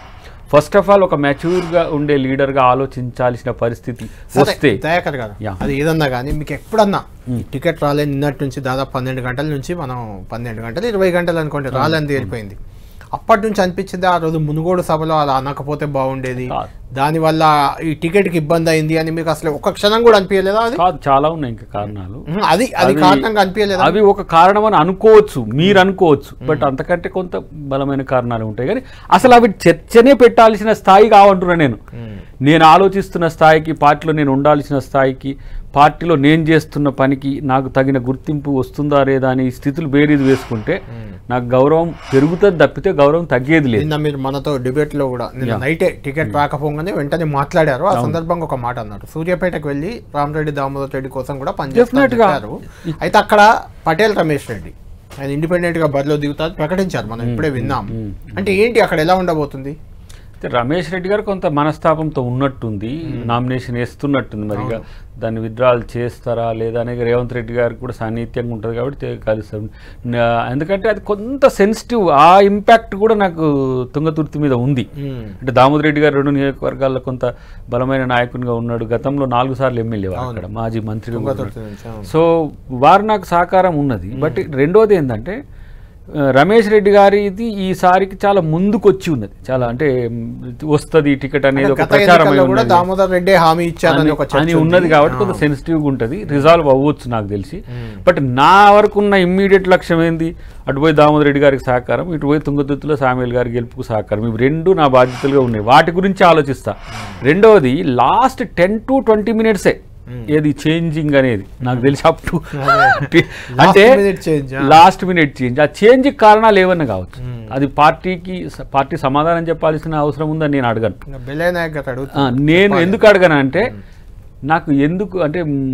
ఫస్ట్ ఆఫ్ ఆల్ ఒక మెచ్యూర్గా ఉండే లీడర్గా ఆలోచించాల్సిన పరిస్థితి సరే, వస్తే దయాకర్ గారు యా. అది ఏదన్నా కానీ మీకు ఎప్పుడన్నా ఈ టికెట్ రాలే నిన్నటి నుంచి దాదాపు పన్నెండు గంటల నుంచి మనం పన్నెండు గంటలు ఇరవై గంటలు అనుకోండి రాలని తేలిపోయింది అప్పటి నుంచి అనిపించింది ఆ రోజు మునుగోడు సభలో అలా అనకపోతే బాగుండేది కాదు. దానివల్ల ఈ టికెట్కి ఇబ్బంది అయింది అని మీకు అసలు ఒక క్షణం కూడా అనిపించలేదా అది కాదు చాలా ఉన్నాయి ఇంకా కారణాలు ఉమ్, అది అది అవి- కారణంగా అనిపించలేదా అవి ఒక కారణం అని అనుకోవచ్చు మీరు అనుకోవచ్చు బట్ అంతకంటే కొంత బలమైన కారణాలు ఉంటాయి కానీ అసలు అవి చర్చనే పెట్టాల్సిన స్థాయి కావంటున్నా నేను నేను ఆలోచిస్తున్న స్థాయికి పార్టీలో నేను ఉండాల్సిన స్థాయికి పార్టీలో నేను చేస్తున్న పనికి నాకు తగిన గుర్తింపు వస్తుందా లేదా అని ఈ స్థితులు బేరీది వేసుకుంటే నాకు గౌరవం పెరుగుతుంది తప్పితే గౌరవం తగ్గేది లేదు నిన్న మీరు మనతో డిబేట్ లో కూడా నిన్న నైటే టికెట్ రాకపోగానే వెంటనే మాట్లాడారు ఆ సందర్భంగా ఒక మాట అన్నారు సూర్యాపేటకు వెళ్ళి రామరెడ్డి దామోదర్ రెడ్డి కోసం కూడా పనిచేస్తున్నారు Definitely గా. చెప్పారు అయితే అక్కడ పటేల్ రమేష్ రెడ్డి ఆయన ఇండిపెండెంట్ గా బరిలో దిగుతారు ప్రకటించారు మనం ఇప్పుడే విన్నాం అంటే ఏంటి అక్కడ ఎలా ఉండబోతుంది అయితే రమేష్ రెడ్డి గారు కొంత మనస్తాపంతో ఉన్నట్టుంది నామినేషన్ వేస్తున్నట్టుంది మరి ఇక దాన్ని విత్డ్రాల్ చేస్తారా లేదా అనేది రేవంత్ రెడ్డి గారికి కూడా సాన్నిహిత్యంగా ఉంటుంది కాబట్టి తే- కలుస్తారు నా- ఎందుకంటే అది కొంత సెన్సిటివ్ ఆ ఇంపాక్ట్ కూడా నాకు తుంగతుర్తి మీద ఉంది అంటే దామోదర్ రెడ్డి గారు రెండు నియోజకవర్గాల్లో కొంత బలమైన నాయకునిగా ఉన్నాడు గతంలో నాలుగు సార్లు ఎమ్మెల్యే వారు అక్కడ మాజీ మంత్రిగా కూడా ఉన్నాడు. తుంగతుర్తి నుంచి, అవును. సో వారు నాకు సహకారం ఉన్నది బట్ రెండోది ఏంటంటే ఆ, రమేష్ రెడ్డి గారిది ఈసారికి చాలా ముందుకు వచ్చి ఉన్నది చాలా అంటే వస్తుంది టికెట్ అనేది ఒక గత ప్రచారం ఎన్నికల్లో కూడా ఉన్నది. దామోదర్ రెడ్డి హామీ ఇచ్చారని అని ఒక చర్చ అని ఉంది. ఉన్నది కాబట్టి కొంత సెన్సిటివ్గా ఉంటుంది రిజాల్వ్ అవ్వచ్చు నాకు తెలిసి బట్ నా వరకు ఉన్న ఇమ్మీడియట్ లక్ష్యం ఏంది అటు పోయి దామోదర్ రెడ్డి గారికి సహకారం ఇటు పోయి తుంగతుర్తిలో సామేల్ గారి గెలుపుకు సహకారం ఇవి రెండు నా బాధ్యతలుగా ఉన్నాయి వాటి గురించి ఆలోచిస్తా రెండవది లాస్ట్ టెన్ టు ట్వంటీ మినిట్సే ఏది చేంజింగ్ అనేది నాకు తెలిసి అప్ టు అంటే minute change, ఆ. లాస్ట్ మినిట్ చేంజ్ ఆ చేంజ్ కారణాలు ఏమన్నా కావచ్చు అది పార్టీకి పార్టీ సమాధానం చెప్పాల్సిన అవసరం ఉందని నేను అడగను ఇంకా బెల్లయ్య నాయక్ గారు ఆ, అడుగుతున్నారు. నేను ఎందుకు అడగను అంటే నాకు ఎందుకు అంటే మ్,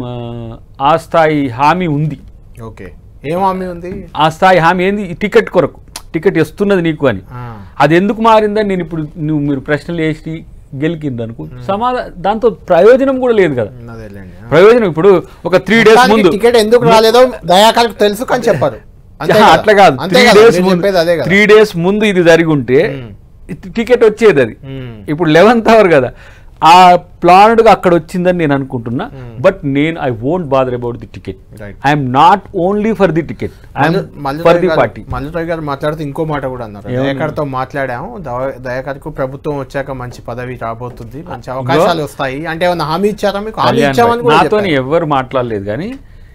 ఆ స్థాయి హామీ ఉంది ఓకే ఏం హామీ ఉంది ఆ స్థాయి హామీ ఏంది ఈ టికెట్ కొరకు టికెట్ ఇస్తున్నది నీకు అని ఆ. అది ఎందుకు మారిందని నేను ఇప్పుడు నువ్వు మీరు ప్రశ్నలు వేసి గెలికింది అనుకో సమాధానం దాంతో ప్రయోజనం కూడా లేదు కదా అదేలేండి ఆ. ప్రయోజనం ఇప్పుడు ఒక త్రీ డేస్ మొత్తానికి ముందు టికెట్ ఎందుకు రాలేదో దయాకర్కి తెలుసు కానీ చెప్పారు అంతే కదా? అట్లా కాదు అంతే త్రీ కదా? డేస్ మీరు ముందు చెప్పేది అదే కదా త్రీ డేస్ ముందు ఇది జరిగి ఉంటే టికెట్ వచ్చేది అది మ్మ్. ఇప్పుడు లెవెన్త్ అవర్ కదా ఆ ప్లాన్డ్ గా అక్కడ వచ్చిందని నేను అనుకుంటున్నా బట్ నేను I won't bother about the ticket Right. I'm not only for the ticket I'm for the party Mallurai garu మాట్లాడుతూ ఇంకో మాట కూడా అన్నారు దయాకర్తో మాట్లాడాము దవ- దయాకర్కు ప్రభుత్వం వచ్చాక మంచి పదవి రాబోతుంది మంచి అవకాశాలు వస్తాయి అంటే ఏమన్నా హామీ ఇచ్చారా మీకు హామీ ఇచ్చామని కూడా నాతో చెప్పారు. ఎవరు మాట్లాడలేదు కానీ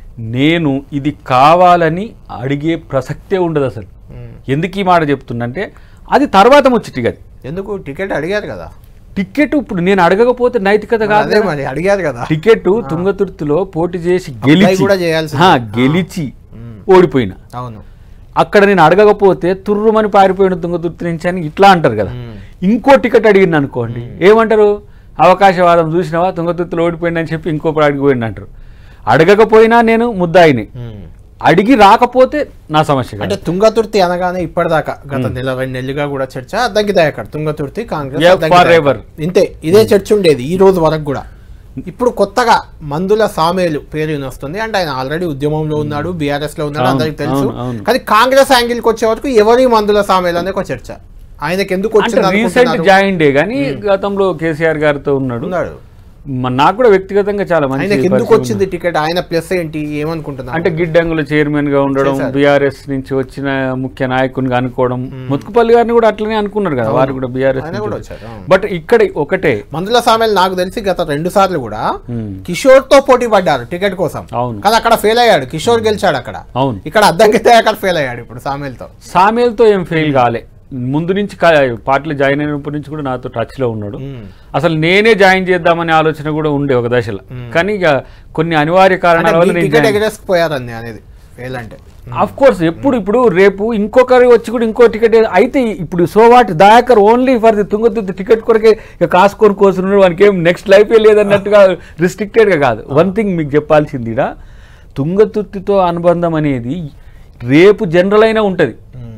నేను ఇది కావాలని అడిగే ప్రసక్తే ఉండదు అసలు ఎందుకు ఈ మాట చెప్తున్నంటే అది తర్వాత ముచ్చటి అది ఎందుకు టికెట్ అడిగారు కదా టికెట్ ఇప్పుడు నేను అడగకపోతే నైతికత కాదు అదే కదా. మరి అడిగారు కదా టికెట్ తుంగతుర్తిలో పోటీ చేసి గెలిచి కూడా చేయాల్సిందే. హా, గెలిచి ఓడిపోయినా అవును అక్కడ నేను అడగకపోతే తుర్రుమని పారిపోయిన తుంగతుర్తి నుంచి అని ఇట్లా అంటారు కదా ఇంకో టికెట్ అడిగింది అనుకోండి ఏమంటారు అవకాశవాదం చూసినావా తుంగతుర్తిలో ఓడిపోయిందని చెప్పి ఇంకో ప్రాడికి పోయింది అంటారు అడగకపోయినా నేను ముద్దాయిని అడిగి రాకపోతే నా సమస్య కాదు. అంటే తుంగతుర్తి అనగానే ఇప్పటిదాకా గత నెల రెండు నెలలుగా కూడా చర్చ అద్దంకి దయాకర్ తుంగతుర్తి కాంగ్రెస్ Yeah, అద్దంకి forever. దయాకర్. ఇంతే ఇదే చర్చ ఉండేది ఈ రోజు వరకు కూడా ఇప్పుడు కొత్తగా మందుల సామేలు పేరు వస్తుంది అంటే ఆయన ఆల్రెడీ ఉద్యమంలో ఉన్నాడు బీఆర్ఎస్ లో ఉన్నాడు అవును, అందరికి తెలుసు అవును, అవును. కానీ కాంగ్రెస్ యాంగిల్ కి వచ్చే వరకు ఎవరి మందుల సామేలు అనే ఒక చర్చ ఆయనకి ఎందుకు అంటే వచ్చింది రీసెంట్ అనుకుంటున్నారు? జాయిన్ డే కానీ గతంలో కేసీఆర్ గారితో ఉన్నాడు ఉన్నాడు మ- నాకు కూడా వ్యక్తిగతంగా చాలా మంచి ఆయనకి ఎందుకు పరిచయం వచ్చింది టికెట్ ఆయన ప్లస్ ఏంటి ఏమనుకుంటున్నారు అంటే గిడ్డంగుల చైర్మన్ గా ఉండడం చేశారు. బీఆర్ఎస్ నుంచి వచ్చిన ముఖ్య నాయకునిగా అనుకోవడం ముత్తుపల్లి గారిని కూడా అట్లనే అనుకున్నారు కదా వారు కూడా బీఆర్ఎస్ ఆయన కూడా వచ్చారు, అవును. బట్ ఇక్కడ ఒకటే మందుల సామెలు నాకు తెలిసి గత రెండు సార్లు కూడా Hmm. కిషోర్ తో పోటీ పడ్డారు టికెట్ కోసం అవును. కానీ అక్కడ ఫెయిల్ అయ్యాడు కిషోర్ గెలిచాడు అక్కడ అవును ఇక్కడ అద్దంకితే అక్కడ ఫెయిల్ అయ్యాడు ఇప్పుడు సామెల్తో సామేల్తో ఏం ఫెయిల్ కాలే ముందు నుంచి కా- పార్టీలో జాయిన్ అయినప్పటి నుంచి కూడా నాతో టచ్ లో ఉన్నాడు అసలు నేనే జాయిన్ చేద్దామనే ఆలోచన కూడా ఉండే ఒక దశలో కానీ ఇక కొన్ని అనివార్య కారణాల వల్ల నేను టికెట్ join- ఎగరేసుకుపోయారని అనేది ఫెయిల్ అంటే ఆఫ్ కోర్స్ ఎప్పుడు ఇప్పుడు రేపు ఇంకొకరు వచ్చి కూడా ఇంకో టికెట్ అయితే ఇప్పుడు so what Dayakar only for the Tungaturthi ticket కొరకే ఇక కాసుకొని కోసున్నాడు వానికి ఏం నెక్స్ట్ లైఫ్ లేదన్నట్టుగా రిస్ట్రిక్టెడ్గా కాదు వన్ థింగ్ మీకు చెప్పాల్సిందిరా తుంగతుర్తితో అనుబంధం అనేది రేపు జనరల్ అయినా ఉంటుంది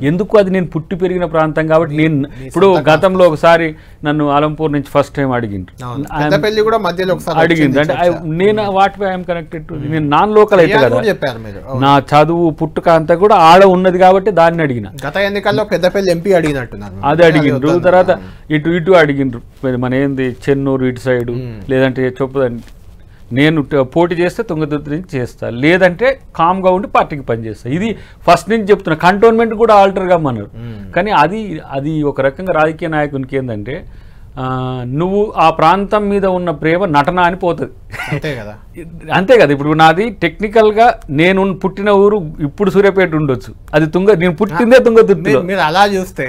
ఎందుకు అది నేను పుట్టి పెరిగిన ప్రాంతం కాబట్టి నేను ఇప్పుడు గతంలో ఒకసారి నన్ను ఆలంపూర్ నుంచి ఫస్ట్ టైం అడిగిండ్రు అవును. పెద్దపల్లి కూడా మధ్యలో ఒకసారి అడిగింది అంటే వచ్చింది I- నేను వాటిపై ఐఎమ్ కనెక్టెడ్ టు నేను నాన్ లోకల్ అయితే చర్చ. కదా కూడా చెప్పారు మీరు అవును. నా చదువు పుట్టుక అంతా కూడా ఆడ ఉన్నది కాబట్టి దాన్ని అడిగిన గత ఎన్నికల్లో పెద్దపల్లి ఎంపీ అడిగినట్టున్నారు అది అడిగిండ్రు వద్దన్నారు. తర్వాత ఇటు ఇటు అడిగిండ్రు మరి మన ఏంది చెన్నూరు ఇటు సైడు లేదంటే చొప్పుదండి నేను ట- పోటీ చేస్తే తుంగతుర్తి నుంచి చేస్తా లేదంటే కామ్గా ఉండి పార్టీకి పనిచేస్తా ఇది ఫస్ట్ నుంచి చెప్తున్నా కంటోన్మెంట్ కూడా ఆల్టర్ కమ్మన్నారు కానీ అది అది ఒక రకంగా రాజకీయ నాయకునికి ఏంటంటే ఆ, నువ్వు ఆ ప్రాంతం మీద ఉన్న ప్రేమ నటన అని పోతుంది అంతే కదా అంతే కదా ఇప్పుడు నాది టెక్నికల్గా నేను పుట్టిన ఊరు ఇప్పుడు సూర్యాపేట ఉండొచ్చు అది తుంగ నేను పుట్టిందే తుంగతుర్తిలో మీరు- మీరు అలా చూస్తే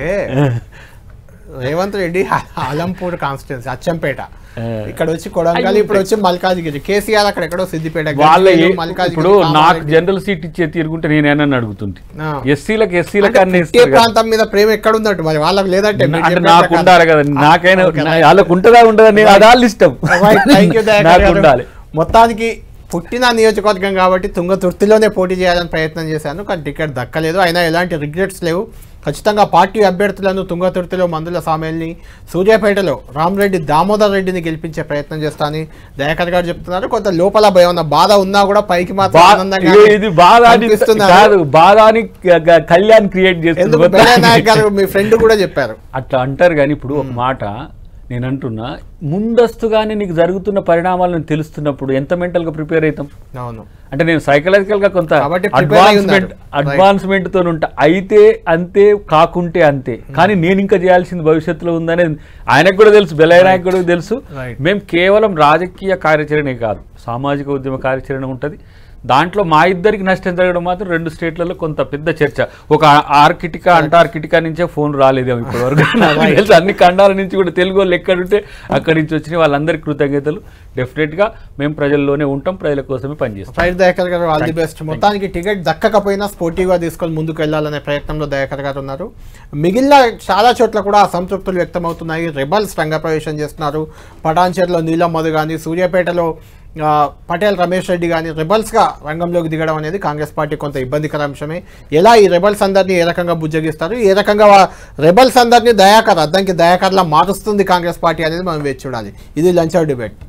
రేవంత్ రెడ్డి ఆలంపూర్ కాన్స్టిట్యున్సీ అచ్చంపేట ఇక్కడ వచ్చి కొడంగల్ ఇప్పుడు వచ్చి మల్కాజ్గిరి కేసీఆర్ అక్కడ ఎక్కడో సిద్దిపేట వాళ్ళ గజ్వేల్, ఏ- మల్కాజ్గిరి, ఇప్పుడు నాకు కామారెడ్డి. జనరల్ సీట్ ఇచ్చే తీరుకుంటే నేనేనని అడుగుతుంటే ఆ. ఎస్సీలకు ఎస్సీలకు అంటే అన్ని పుట్టే ఇస్తారు కదా. ప్రాంతం మీద ప్రేమ ఎక్కడ ఉందట్టు మరి వాళ్ళకి లేదంటే మీరు అంటే చెప్పిన నాకు ప్రకారం. ఉండాలి కదా నాకైనా ఓకే, నా- వాళ్ళకు ఉంటుందా ఉండదా నేను అది వాళ్ళ ఇష్టం Right, thank you, దయాకర్ నాకు గారు. ఉండాలి మొత్తానికి పుట్టిన నియోజకవర్గం కాబట్టి తుంగతుర్తిలోనే పోటీ చేయాలని ప్రయత్నం చేశాను కానీ టికెట్ దక్కలేదు అయినా ఎలాంటి రిగ్రెట్స్ లేవు ఖచ్చితంగా పార్టీ అభ్యర్థులను తుంగతుర్తిలో మందుల సామేల్ని సూర్యాపేటలో రామరెడ్డి దామోదర్ రెడ్డిని గెలిపించే ప్రయత్నం చేస్తానని దయాకర్ గారు చెప్తున్నారు కొంత లోపల భయం ఉన్న బాధ ఉన్నా కూడా పైకి మాత్రం బా- ఆనందంగా ఇది- ఇది బాధ అని కనిపిస్తున్నారు. కాదు బాధ అని గ- గ- కళ్యాణ్ క్రియేట్ ఎందుకు చేస్తుంది బెల్లయ్య నాయక్ గారు మీ ఫ్రెండ్ కూడా చెప్పారు అట్లా అంటారు కానీ ఇప్పుడు ఒక మాట నేను అంటున్నా ముందస్తుగానే నీకు జరుగుతున్న పరిణామాలను తెలుస్తున్నప్పుడు ఎంత మెంటల్గా ప్రిపేర్ అవుతాం అవును అంటే నేను సైకలాజికల్ గా కొంత కాబట్టి prepare అయి అడ్వాన్స్మెంట్ ఉన్నారు. అడ్వాన్స్మెంట్ తో ఉంటా అయితే అంతే కాకుంటే అంతే కానీ నేను ఇంకా చేయాల్సింది భవిష్యత్తులో ఉందనేది ఆయనకు కూడా తెలుసు బెల్లయ్య నాయకు కూడా తెలుసు Right. మేము కేవలం రాజకీయ కార్యాచరణే కాదు సామాజిక ఉద్యమ కార్యాచరణ ఉంటుంది దాంట్లో మా ఇద్దరికి నష్టం జరగడం మాత్రం రెండు స్టేట్లలో కొంత పెద్ద చర్చ ఒక ఆర్కిటికా అంటార్కిటికా నుంచే ఫోన్ రాలేదేమో ఇప్పటి వరకు నాకు తెలుసు అన్ని ఖండాల నుంచి కూడా తెలుగు వాళ్ళు ఎక్కడుంటే అక్కడి నుంచి వచ్చిన వాళ్ళందరికీ కృతజ్ఞతలు డెఫినెట్గా మేము ప్రజల్లోనే ఉంటాం ప్రజల కోసమే పనిచేస్తాం fire Dayakar garu all the best మొత్తానికి టికెట్ దక్కకపోయినా స్పోర్టివ్గా తీసుకొని ముందుకు వెళ్ళాలనే ప్రయత్నంలో దయాకర్ గారు ఉన్నారు మిగిలిన చాలా చోట్ల కూడా అసంతృప్తులు వ్యక్తమవుతున్నాయి రెబల్స్ రంగప్రవేశం చేస్తున్నారు పటాన్చేరులో నీలం మధు కానీ సూర్యాపేటలో ఆ, పటేల్ రమేష్ రెడ్డి కానీ రెబల్స్గా రంగంలోకి దిగడం అనేది కాంగ్రెస్ పార్టీ కొంత ఇబ్బందికర అంశమే ఎలా ఈ రెబల్స్ అందరినీ ఏ రకంగా బుజ్జగిస్తారు ఏ రకంగా వా- రెబల్స్ అందరినీ దయాకర్ అద్దంకి దయాకర్లా మారుస్తుంది కాంగ్రెస్ పార్టీ అనేది మనం వేచి చూడాలి ఇది లంచ్ డిబేట్